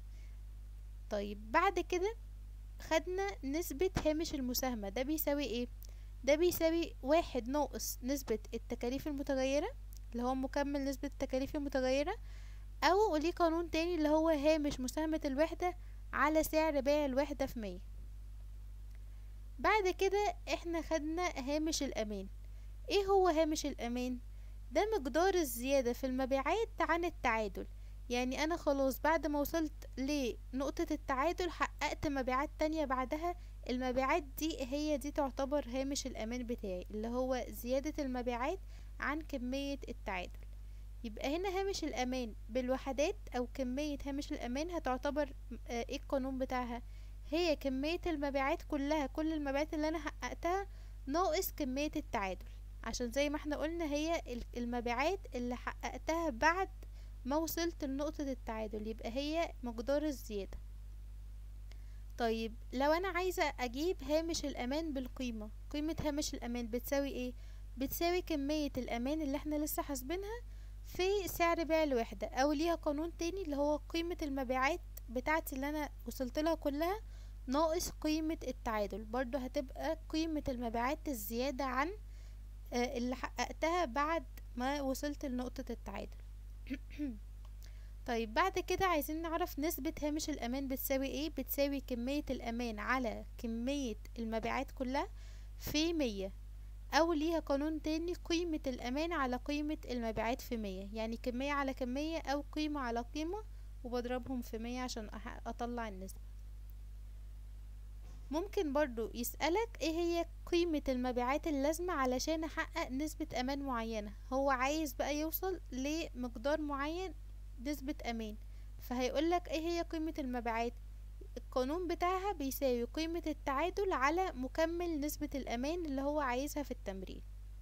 S1: طيب بعد كده خدنا نسبة هامش المساهمة ده بيساوي ايه ده بيساوي واحد ناقص نسبة التكاليف المتغيرة اللي هو مكمل نسبة التكاليف المتغيرة او ليه قانون تاني اللي هو هامش مساهمة الوحدة على سعر بيع الوحدة في مية بعد كده احنا خدنا هامش الامان ايه هو هامش الامان ده مقدار الزيادة في المبيعات عن التعادل يعني انا خلاص بعد ما وصلت لنقطة التعادل حققت مبيعات تانية بعدها المبيعات دي هي دي تعتبر هامش الامان بتاعي اللي هو زيادة المبيعات عن كمية التعادل يبقى هنا هامش الامان بالوحدات او كمية هامش الامان هتعتبر آه، ايه القانون بتاعها هي كمية المبيعات كلها كل المبيعات اللي انا حققتها ناقص كمية التعادل عشان زي ما احنا قلنا هي ال- المبيعات اللي حققتها بعد ما وصلت لنقطة التعادل يبقى هي مقدار الزيادة طيب لو انا عايزة اجيب هامش الامان بالقيمة قيمة هامش الامان بتساوي ايه بتساوي كمية الامان اللي احنا لسه حاسبينها في سعر بيع الوحدة او ليها قانون تاني اللي هو قيمة المبيعات بتاعتي اللي انا وصلت لها كلها ناقص قيمة التعادل برضو هتبقى قيمة المبيعات الزيادة عن آه، اللي حققتها بعد ما وصلت لنقطة التعادل طيب بعد كده عايزين نعرف نسبة هامش الأمان بتساوي ايه بتساوي كمية الأمان على كمية المبيعات كلها في مية أو ليها قانون تاني قيمة الأمان على قيمة المبيعات في مية يعني كمية على كمية أو قيمة على قيمة وبضربهم في مية عشان أح- أطلع النسبة ممكن برضو يسألك ايه هي قيمة المبيعات اللازمة علشان احقق نسبة امان معينة هو عايز بقى يوصل لمقدار معين نسبة امان فهيقولك ايه هي قيمة المبيعات القانون بتاعها بيساوي قيمة التعادل على مكمل نسبة الامان اللي هو عايزها في التمرين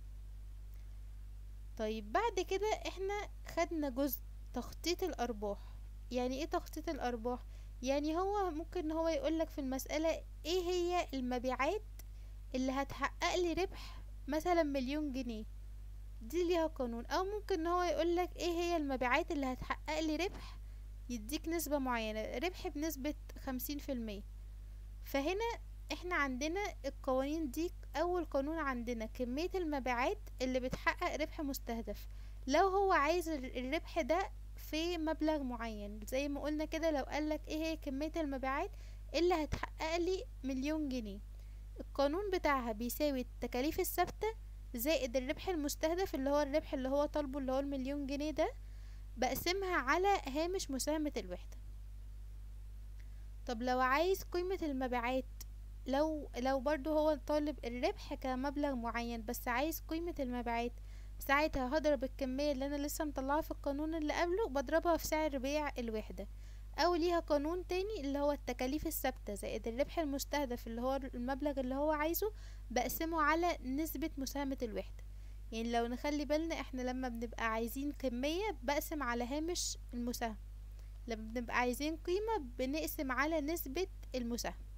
S1: طيب بعد كده احنا خدنا جزء تخطيط الارباح يعني ايه تخطيط الارباح يعني هو ممكن ان هو يقولك في المسألة ايه هي المبيعات اللي هتحقق لي ربح مثلا مليون جنيه دي ليها قانون او ممكن ان هو يقولك ايه هي المبيعات اللي هتحقق لي ربح يديك نسبة معينة ربح بنسبة خمسين في المية فهنا احنا عندنا القوانين دي اول قانون عندنا كمية المبيعات اللي بتحقق ربح مستهدف لو هو عايز ال- الربح ده في مبلغ معين زي ما قلنا كده لو قالك ايه هي كمية المبيعات اللي هتحقق لي مليون جنيه القانون بتاعها بيساوي التكاليف الثابتة زائد الربح المستهدف اللي هو الربح اللي هو طالبه اللي هو المليون جنيه ده بقسمها على هامش مساهمة الوحدة طب لو عايز قيمة المبيعات لو لو برضو هو طالب الربح كمبلغ معين بس عايز قيمة المبيعات ساعتها هضرب الكمية اللي انا لسه مطلعها في القانون اللي قبله بضربها في سعر بيع الوحدة او ليها قانون تاني اللي هو التكاليف الثابتة زائد الربح المستهدف اللي هو المبلغ اللي هو عايزه بقسمه على نسبة مساهمة الوحدة يعني لو نخلي بالنا احنا لما بنبقى عايزين كمية بقسم على هامش المساهمة لما بنبقى عايزين قيمة بنقسم على نسبة المساهمة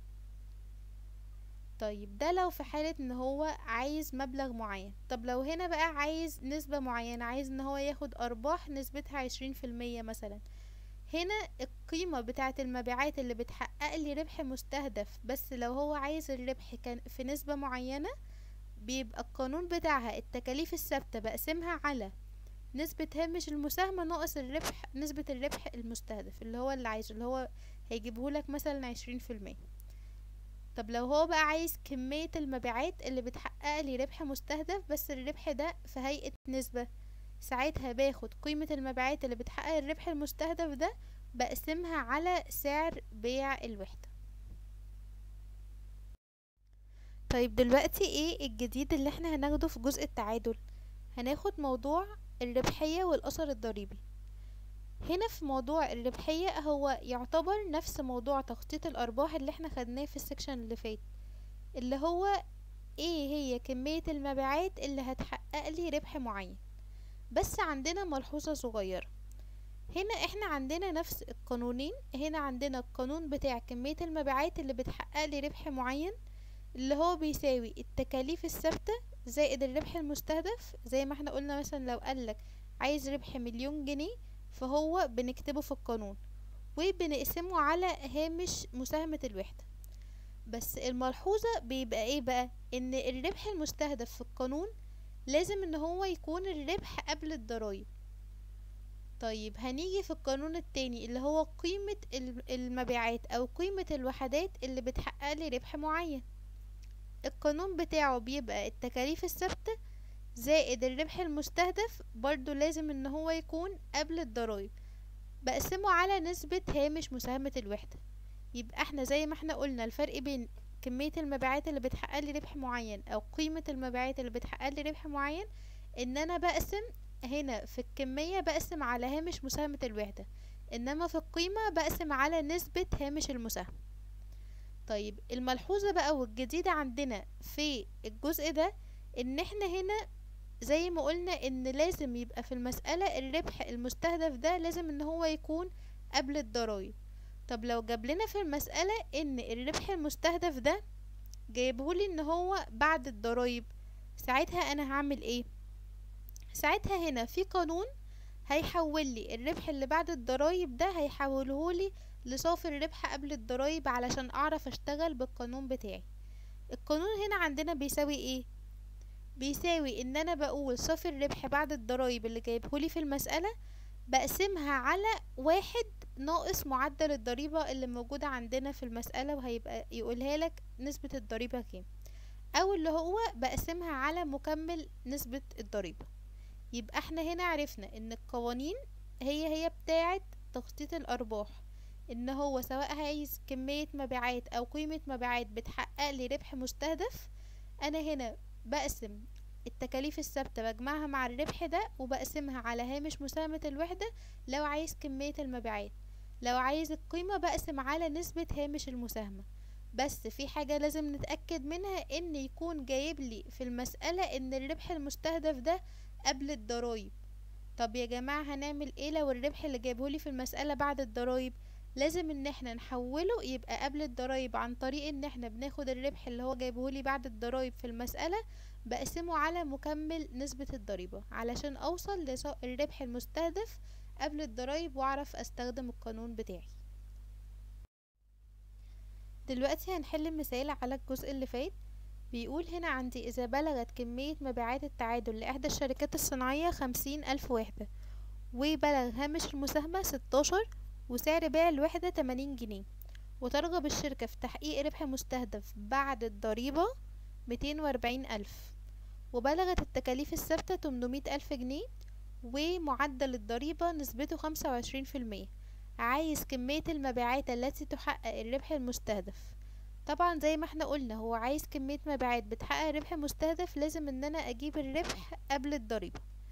S1: طيب ده لو في حالة ان هو عايز مبلغ معين طب لو هنا بقى عايز نسبة معينة عايز ان هو ياخد ارباح نسبتها عشرين في المية مثلا هنا القيمة بتاعة المبيعات اللي بتحقق لي ربح مستهدف بس لو هو عايز الربح كان في نسبة معينة بيبقى القانون بتاعها التكاليف الثابتة بقسمها على نسبة هامش المساهمة ناقص الربح نسبة الربح المستهدف اللي هو اللي عايزه اللي هو هيجيبهولك مثلا عشرين في المية طب لو هو بقى عايز كمية المبيعات اللي بتحقق لي ربح مستهدف بس الربح ده في هيئة نسبة ساعتها باخد قيمة المبيعات اللي بتحقق الربح المستهدف ده بقسمها على سعر بيع الوحدة طيب دلوقتي ايه الجديد اللي احنا هناخده في جزء التعادل هناخد موضوع الربحية والأثر الضريبي هنا في موضوع الربحية هو يعتبر نفس موضوع تخطيط الأرباح اللي احنا خدناه في السكشن اللي فات اللي هو ايه هي كمية المبيعات اللي هتحقق لي ربح معين بس عندنا ملحوظة صغيرة هنا احنا عندنا نفس القانونين هنا عندنا القانون بتاع كمية المبيعات اللي بتحقق لي ربح معين اللي هو بيساوي التكاليف الثابتة زائد الربح المستهدف زي ما احنا قلنا مثلا لو قالك عايز ربح مليون جنيه فهو بنكتبه في القانون وبنقسمه على هامش مساهمة الوحدة بس الملحوظة بيبقى ايه بقى ان الربح المستهدف في القانون لازم ان هو يكون الربح قبل الضرايب طيب هنيجي في القانون التاني اللي هو قيمة المبيعات او قيمة الوحدات اللي بتحقق لي ربح معين القانون بتاعه بيبقى التكاليف الثابتة زائد الربح المستهدف برضو لازم ان هو يكون قبل الضرايب بقسمه على نسبة هامش مساهمة الوحدة يبقى احنا زي ما احنا قلنا الفرق بين كمية المبيعات اللي بتحقق لي ربح معين او قيمة المبيعات اللي بتحقق لي ربح معين ان انا بقسم هنا في الكمية بقسم على هامش مساهمة الوحدة انما في القيمة بقسم على نسبة هامش المساهمة طيب الملحوظة بقى والجديدة عندنا في الجزء ده ان احنا هنا زي ما قلنا ان لازم يبقى في المسألة الربح المستهدف ده لازم ان هو يكون قبل الضرايب طب لو جاب لنا في المسألة ان الربح المستهدف ده جايبهولي ان هو بعد الضرايب ساعتها انا هعمل ايه ساعتها هنا في قانون هيحول لي الربح اللي بعد الضرايب ده هيحولهولي لصافي الربح قبل الضرايب علشان اعرف اشتغل بالقانون بتاعي القانون هنا عندنا بيساوي ايه بيساوي ان انا بقول صافي الربح بعد الضرايب اللي جايبهولي في المسألة بقسمها على واحد ناقص معدل الضريبة اللي موجودة عندنا في المسألة وهيبقى يقولها لك نسبة الضريبة كام او اللي هو بقسمها على مكمل نسبة الضريبة يبقى احنا هنا عرفنا ان القوانين هي هي بتاعة تخطيط الارباح ان هو سواء عايز كمية مبيعات او قيمة مبيعات بتحقق لي ربح مستهدف انا هنا بقسم التكاليف الثابتة بجمعها مع الربح ده وبقسمها على هامش مساهمة الوحدة لو عايز كمية المبيعات لو عايز القيمة بقسم على نسبة هامش المساهمة بس في حاجة لازم نتأكد منها ان يكون جايب لي في المسألة ان الربح المستهدف ده قبل الضرايب طب يا جماعة هنعمل ايه لو الربح اللي جايبهولي في المسألة بعد الضرايب لازم ان احنا نحوله يبقى قبل الضرايب عن طريق ان احنا بناخد الربح اللي هو جايبهولي بعد الضرايب في المسألة بقسمه على مكمل نسبة الضريبة علشان اوصل للربح المستهدف قبل الضرايب واعرف استخدم القانون بتاعي دلوقتي هنحل مثال على الجزء اللي فات بيقول هنا عندي إذا بلغت كمية مبيعات التعادل لإحدى الشركات الصناعية خمسين ألف وحدة وبلغ هامش المساهمة ستاشر وسعر بيع الوحدة تمانين جنيه وترغب الشركة في تحقيق ربح مستهدف بعد الضريبة ميتين وأربعين ألف وبلغت التكاليف الثابتة تمنمية ألف جنيه ومعدل الضريبة نسبته خمسة وعشرين في المية عايز كمية المبيعات التي تحقق الربح المستهدف طبعا زي ما احنا قلنا هو عايز كمية مبيعات بتحقق ربح مستهدف لازم ان انا اجيب الربح قبل الضريبة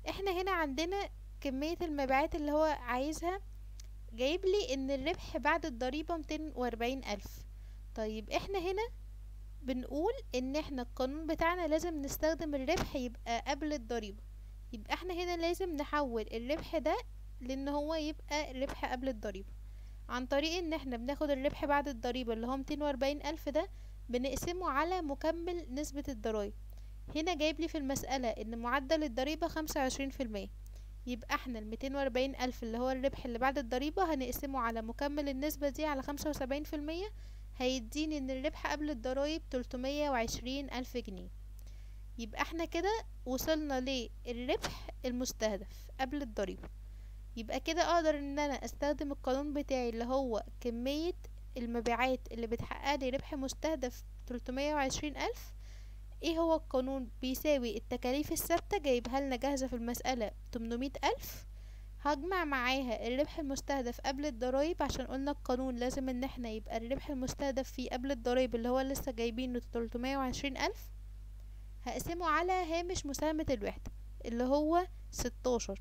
S1: احنا هنا عندنا كمية المبيعات اللي هو عايزها جايب لي ان الربح بعد الضريبة ميتين واربعين الف طيب احنا هنا بنقول ان احنا القانون بتاعنا لازم نستخدم الربح يبقى قبل الضريبة يبقى احنا هنا لازم نحول الربح ده لان هو يبقى الربح قبل الضريبة عن طريق ان احنا بناخد الربح بعد الضريبة اللي هو ميتين واربعين الف ده بنقسمه على مكمل نسبة الضرايب هنا جايب لي في المسألة ان معدل الضريبة خمسة وعشرين في المية يبقى احنا الميتين واربعين الف اللي هو الربح اللي بعد الضريبة هنقسمه على مكمل النسبة دي على خمسة وسبعين في المية هيديني ان الربح قبل الضرايب تلتمية وعشرين الف جنيه يبقى احنا كده وصلنا للربح المستهدف قبل الضريبة يبقى كده اقدر ان انا استخدم القانون بتاعي اللي هو كمية المبيعات اللي بتحقق لي ربح مستهدف تلتمية وعشرين الف ايه هو القانون بيساوي التكاليف الثابتة جايبها لنا جاهزة في المسألة تمنمية ألف هجمع معاها الربح المستهدف قبل الضرايب عشان قلنا القانون لازم ان احنا يبقى الربح المستهدف فيه قبل الضرايب اللي هو لسه جايبينه تلتمية وعشرين ألف هقسمه على هامش مساهمة الوحدة اللي هو ستاشر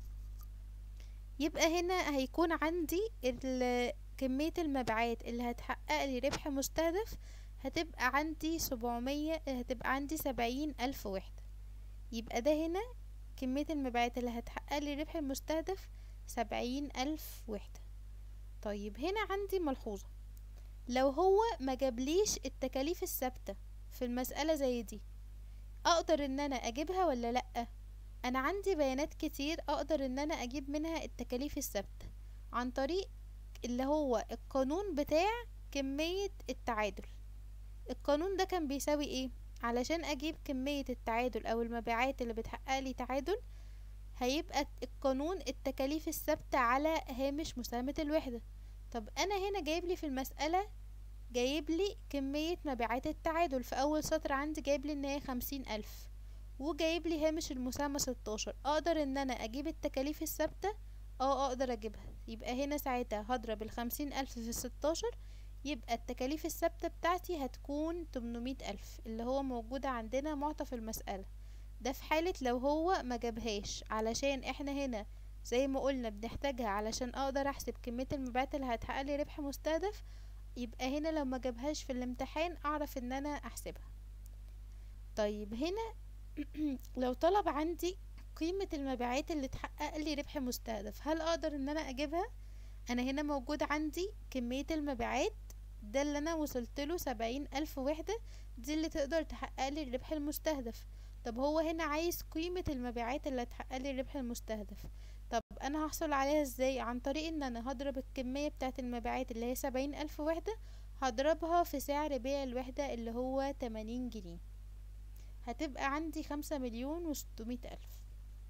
S1: يبقى هنا هيكون عندي كمية المبيعات اللي هتحقق لي ربح مستهدف هتبقى عندي سبعمية هتبقى عندي سبعين ألف وحدة يبقى ده هنا كمية المبيعات اللي هتحقق لي الربح المستهدف سبعين ألف وحدة طيب هنا عندي ملحوظة لو هو ما جابليش التكاليف الثابتة في المسألة زي دي اقدر ان انا اجيبها ولا لأ انا عندي بيانات كتير اقدر ان انا اجيب منها التكاليف الثابتة عن طريق اللي هو القانون بتاع كمية التعادل القانون ده كان بيساوي ايه علشان اجيب كمية التعادل او المبيعات اللي بتحقق لي تعادل هيبقى القانون التكاليف الثابتة على هامش مساهمة الوحدة طب انا هنا جايب لي في المسألة جايب لي كمية مبيعات التعادل في اول سطر عندي جايب لي ان هي خمسين الف وجايب لي هامش المساهمة ستاشر اقدر ان انا اجيب التكاليف الثابتة اه اقدر اجيبها يبقى هنا ساعتها هضرب الخمسين الف في الستاشر يبقى التكاليف الثابتة بتاعتي هتكون تمنمية ألف اللي هو موجودة عندنا معطى في المسألة ده في حالة لو هو ما جابهاش علشان احنا هنا زي ما قلنا بنحتاجها علشان اقدر احسب كمية المبيعات اللي هتحقق لي ربح مستهدف يبقى هنا لو ما جابهاش في الامتحان اعرف ان انا احسبها طيب هنا لو طلب عندي قيمة المبيعات اللي تحقق لي ربح مستهدف هل اقدر ان انا اجيبها انا هنا موجود عندي كمية المبيعات ده اللي انا وصلت له سبعين الف وحدة دي اللي تقدر تحقق لي الربح المستهدف طب هو هنا عايز قيمة المبيعات اللي هتحقق لي الربح المستهدف طب انا هحصل عليها ازاي عن طريق ان انا هضرب الكمية بتاعة المبيعات اللي هي سبعين الف وحدة هضربها في سعر بيع الوحدة اللي هو تمانين جنيه هتبقى عندي خمسة مليون وستمية ألف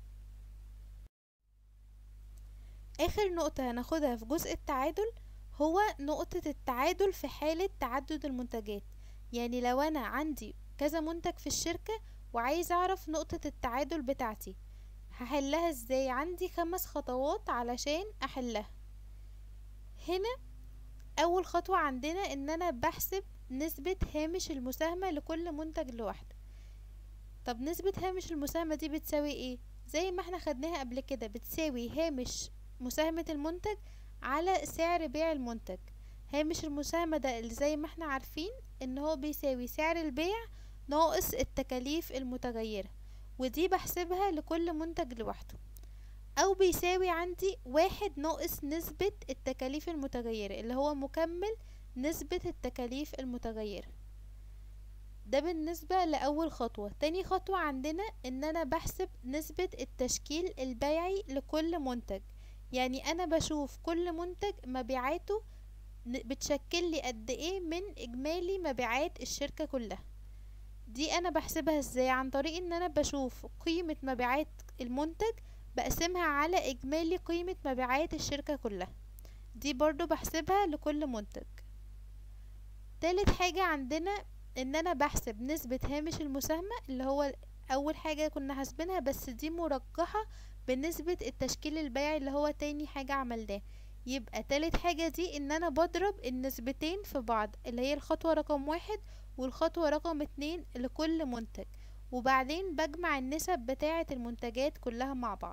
S1: آخر نقطة هناخدها في جزء التعادل هو نقطة التعادل في حالة تعدد المنتجات يعني لو أنا عندي كذا منتج في الشركة وعايز أعرف نقطة التعادل بتاعتي هحلها ازاي عندي خمس خطوات علشان أحلها هنا أول خطوة عندنا إن أنا بحسب نسبة هامش المساهمة لكل منتج لوحده طب نسبة هامش المساهمة دي بتساوي ايه زي ما احنا خدناها قبل كده بتساوي هامش مساهمة المنتج على سعر بيع المنتج هامش المساهمة ده اللي زي ما احنا عارفين ان هو بيساوي سعر البيع ناقص التكاليف المتغيرة ودي بحسبها لكل منتج لوحده او بيساوي عندي واحد ناقص نسبة التكاليف المتغيرة اللي هو مكمل نسبة التكاليف المتغيرة ده بالنسبة لأول خطوة تاني خطوة عندنا ان انا بحسب نسبة التشكيل البيعي لكل منتج يعني انا بشوف كل منتج مبيعاته بتشكل لي قد ايه من اجمالي مبيعات الشركة كلها دي انا بحسبها ازاي عن طريق ان انا بشوف قيمة مبيعات المنتج بقسمها على اجمالي قيمة مبيعات الشركة كلها دي برضو بحسبها لكل منتج تالت حاجة عندنا ان انا بحسب نسبة هامش المساهمة اللي هو اول حاجة كنا حاسبينها بس دي مرجحة بنسبة التشكيل البيعي اللي هو تاني حاجة عملناه يبقى تالت حاجة دي ان انا بضرب النسبتين في بعض اللي هي الخطوة رقم واحد والخطوة رقم اتنين لكل منتج وبعدين بجمع النسب بتاعة المنتجات كلها مع بعض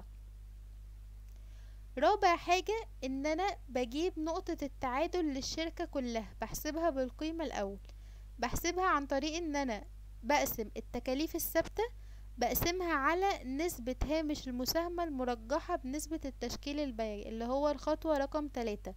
S1: رابع حاجة ان انا بجيب نقطة التعادل للشركة كلها بحسبها بالقيمة الاول بحسبها عن طريق ان انا بقسم التكاليف الثابتة بقسمها على نسبة هامش المساهمة المرجحة بنسبة التشكيل البيعي اللي هو الخطوة رقم تلاتة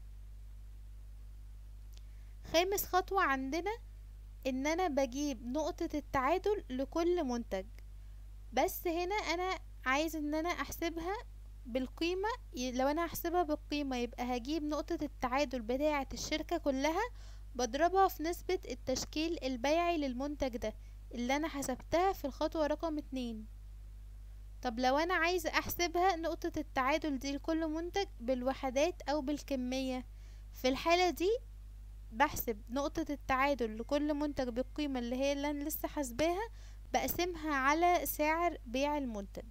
S1: خامس خطوة عندنا ان انا بجيب نقطة التعادل لكل منتج بس هنا انا عايز ان انا احسبها بالقيمة لو انا هحسبها بالقيمة يبقى هجيب نقطة التعادل بتاعة الشركة كلها بضربها في نسبة التشكيل البيعي للمنتج ده اللي انا حسبتها في الخطوة رقم اتنين طب لو انا عايزة احسبها نقطة التعادل دي لكل منتج بالوحدات او بالكمية في الحالة دي بحسب نقطة التعادل لكل منتج بالقيمة اللي هي اللي انا لسه حاسباها بقسمها على سعر بيع المنتج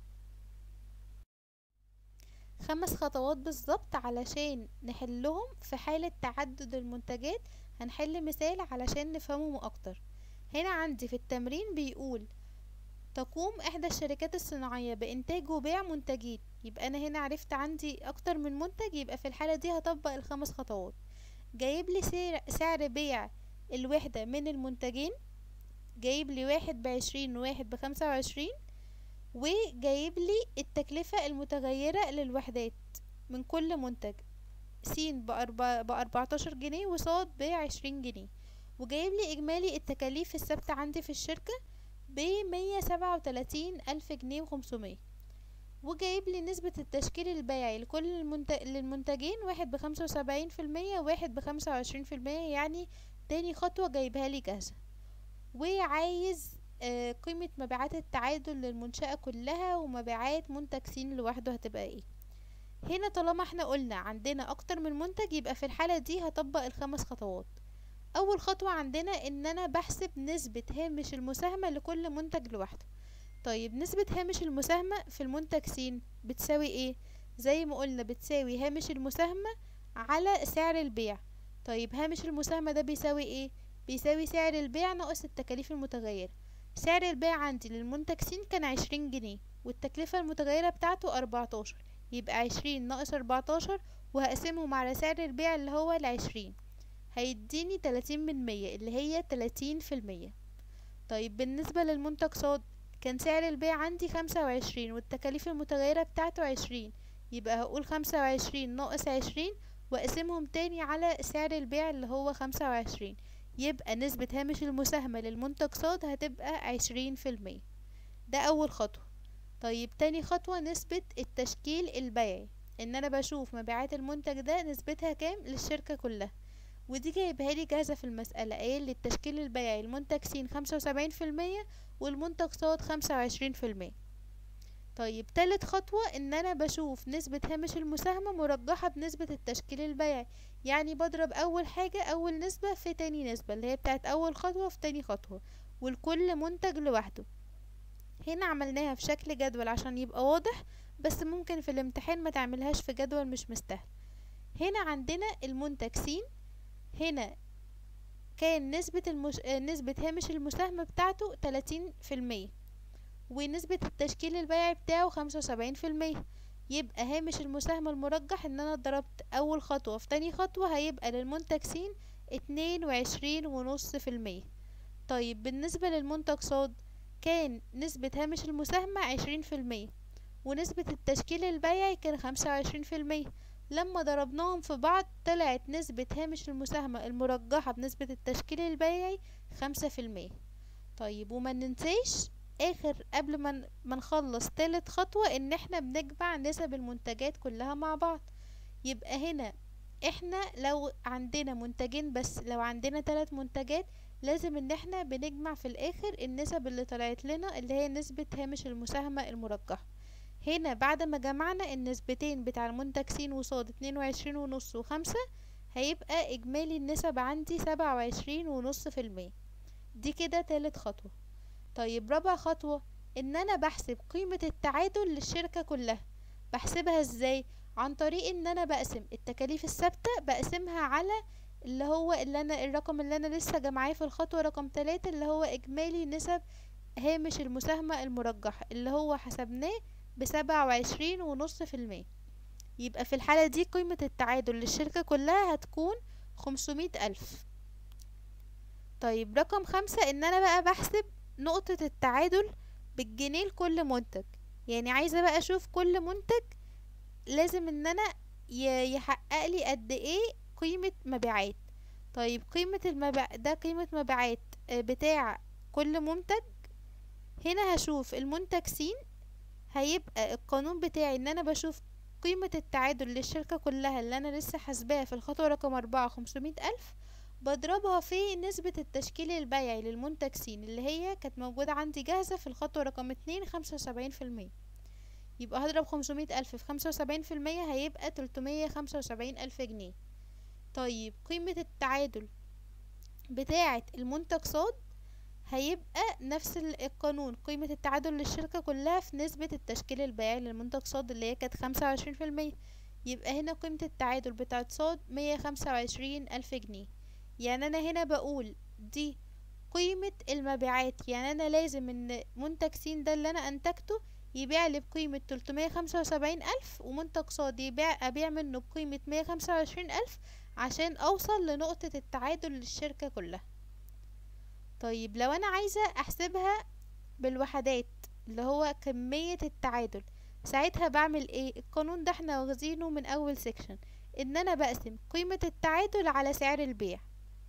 S1: خمس خطوات بالظبط علشان نحلهم في حالة تعدد المنتجات هنحل مثال علشان نفهمه اكتر هنا عندي في التمرين بيقول تقوم احدى الشركات الصناعية بانتاج وبيع منتجين يبقى انا هنا عرفت عندي اكتر من منتج يبقى في الحالة دي هطبق الخمس خطوات جايب لي سعر, سعر بيع الوحدة من المنتجين جايب لي واحد بعشرين وواحد بخمسة وعشرين وجايب لي التكلفة المتغيرة للوحدات من كل منتج س بأربعتاشر جنيه وصاد بعشرين جنيه وجايب لي إجمالي التكاليف الثابتة عندي في الشركة بمية سبعة وتلاتين ألف جنيه وخمسمية وجايب لي نسبة التشكيل البيعي لكل المنتج للمنتجين واحد بخمسة وسبعين في المية وواحد بخمسة وعشرين في المية يعني تاني خطوة جايبها لي جاهزة وعايز آه قيمة مبيعات التعادل للمنشأة كلها ومبيعات منتج س لوحده هتبقى ايه هنا طالما احنا قلنا عندنا اكتر من منتج يبقى في الحالة دي هطبق الخمس خطوات اول خطوة عندنا ان انا بحسب نسبة هامش المساهمة لكل منتج لوحده طيب نسبة هامش المساهمة في المنتج س بتساوي ايه زي ما قلنا بتساوي هامش المساهمة على سعر البيع طيب هامش المساهمة ده بيساوي ايه بيساوي سعر البيع ناقص التكاليف المتغيرة سعر البيع عندي للمنتج س كان عشرين جنيه والتكلفة المتغيرة بتاعته أربعتاشر يبقى عشرين ناقص أربعتاشر وهقسمهم على سعر البيع اللي هو العشرين هيديني تلاتين من مية اللي هي تلاتين في المية طيب بالنسبة للمنتج صاد كان سعر البيع عندي خمسة وعشرين والتكاليف المتغيرة بتاعته عشرين يبقى هقول خمسة وعشرين ناقص عشرين واقسمهم تاني على سعر البيع اللي هو خمسة وعشرين يبقى نسبة هامش المساهمة للمنتج صاد هتبقى عشرين في المية ده أول خطوة طيب تاني خطوة نسبة التشكيل البيعي ان انا بشوف مبيعات المنتج ده نسبتها كام للشركة كلها ودي جايبها لي جاهزة في المسألة قايل لي التشكيل البيعي المنتج س خمسة وسبعين في المية والمنتج صاد خمسة وعشرين في المية طيب تالت خطوة ان انا بشوف نسبة هامش المساهمة مرجحة بنسبة التشكيل البيعي يعني بضرب اول حاجة اول نسبة في تاني نسبة اللي هي بتاعت اول خطوة في تاني خطوة والكل منتج لوحده هنا عملناها في شكل جدول عشان يبقى واضح بس ممكن في الامتحان ما تعملهاش في جدول مش مستاهل هنا عندنا المنتج س هنا كان نسبة المش... نسبة هامش المساهمة بتاعته تلاتين في المية ونسبة التشكيل البيعي بتاعه خمسة وسبعين في المية يبقى هامش المساهمة المرجح ان انا ضربت اول خطوة في تاني خطوة هيبقى للمنتج س اتنين وعشرين ونص في المية طيب بالنسبة للمنتج صاد كان نسبة هامش المساهمة عشرين في المية ونسبة التشكيل البيعي كان خمسة وعشرين في المية لما ضربناهم في بعض طلعت نسبة هامش المساهمة المرجحة بنسبة التشكيل البيعي خمسة في المية طيب وما ننساش اخر قبل ما ما نخلص تالت خطوة ان احنا بنجمع نسب المنتجات كلها مع بعض يبقى هنا احنا لو عندنا منتجين بس لو عندنا تلات منتجات لازم ان احنا بنجمع في الاخر النسب اللي طلعت لنا اللي هي نسبة هامش المساهمة المرجحة هنا بعد ما جمعنا النسبتين بتاع المنتج س وصاد اتنين وعشرين ونص وخمسة هيبقى اجمالي النسب عندي سبعة وعشرين ونص في المية دي كده تالت خطوة طيب رابع خطوة ان انا بحسب قيمة التعادل للشركة كلها بحسبها ازاي عن طريق ان انا بقسم التكاليف الثابتة بقسمها على اللي هو اللي انا الرقم اللي انا لسه جمعاه في الخطوة رقم تلاتة اللي هو اجمالي نسب هامش المساهمة المرجح اللي هو حسبناه بسبعة وعشرين ونص في المية يبقى في الحالة دي قيمة التعادل للشركة كلها هتكون خمسمية ألف طيب رقم خمسة ان انا بقى بحسب نقطة التعادل بالجنيه لكل منتج يعني عايزة بقى اشوف كل منتج لازم ان انا يحقق لي قد ايه قيمة مبيعات طيب قيمة المبيع ده قيمة مبيعات بتاع كل منتج هنا هشوف المنتج س هيبقى القانون بتاعي ان انا بشوف قيمة التعادل للشركة كلها اللي انا لسه حاسباها في الخطوة رقم اربعة خمسمية الف بضربها في نسبة التشكيل البيعي للمنتج س اللي هي كانت موجودة عندي جاهزة في الخطوة رقم اتنين خمسة وسبعين في المية يبقى هضرب خمسمية ألف في خمسة وسبعين في المية هيبقى تلتمية خمسة وسبعين ألف جنيه طيب قيمة التعادل بتاعة المنتج صاد هيبقى نفس القانون قيمة التعادل للشركة كلها في نسبة التشكيل البيعي للمنتج صاد اللي هي كانت خمسة وعشرين في المية يبقى هنا قيمة التعادل بتاعة صاد مية خمسة وعشرين ألف جنيه يعني أنا هنا بقول دي قيمة المبيعات يعني أنا لازم إن منتج س ده اللي أنا أنتجته يبيع لي بقيمة تلتمية خمسة وسبعين ألف ومنتج صاد يبيع أبيع منه بقيمة مية خمسة وعشرين ألف عشان أوصل لنقطة التعادل للشركة كلها طيب لو أنا عايزة أحسبها بالوحدات اللي هو كمية التعادل ساعتها بعمل ايه القانون ده احنا واخدينه من اول سيكشن ان انا بقسم قيمة التعادل على سعر البيع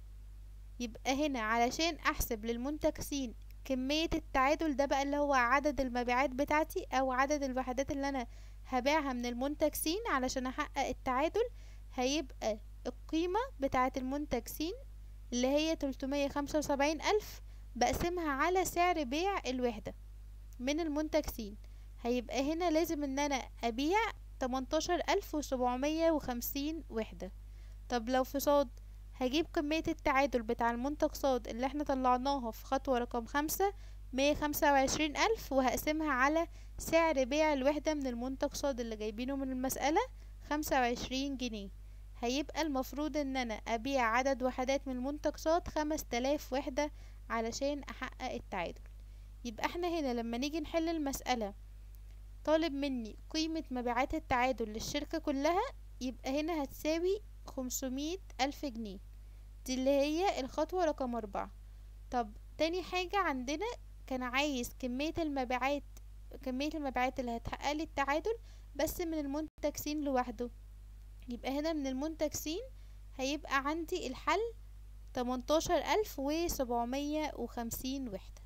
S1: يبقى هنا علشان احسب للمنتج س كمية التعادل ده بقى اللي هو عدد المبيعات بتاعتي او عدد الوحدات اللي انا هبيعها من المنتج س علشان احقق التعادل هيبقى القيمة بتاعة المنتج س اللي هي تلتمية خمسة وسبعين ألف بقسمها على سعر بيع الوحدة من المنتج س هيبقى هنا لازم ان انا ابيع تمنتاشر ألف وسبعمية وخمسين وحدة طب لو في صاد هجيب كمية التعادل بتاع المنتج صاد اللي احنا طلعناها في خطوة رقم خمسة مية خمسة وعشرين ألف وهقسمها على سعر بيع الوحدة من المنتج صاد اللي جايبينه من المسألة خمسة وعشرين جنيه هيبقى المفروض ان انا ابيع عدد وحدات من المنتج صاد خمس تلاف وحدة علشان احقق التعادل يبقى احنا هنا لما نيجي نحل المسألة طالب مني قيمة مبيعات التعادل للشركة كلها يبقى هنا هتساوي خمسمية ألف جنيه دي اللي هي الخطوة رقم أربعة طب تاني حاجة عندنا كان عايز كمية المبيعات كمية المبيعات اللي هتحقق لي التعادل بس من المنتج س لوحده يبقى هنا من المنتج س هيبقى عندي الحل تمنتاشر ألف وسبعمية وخمسين وحدة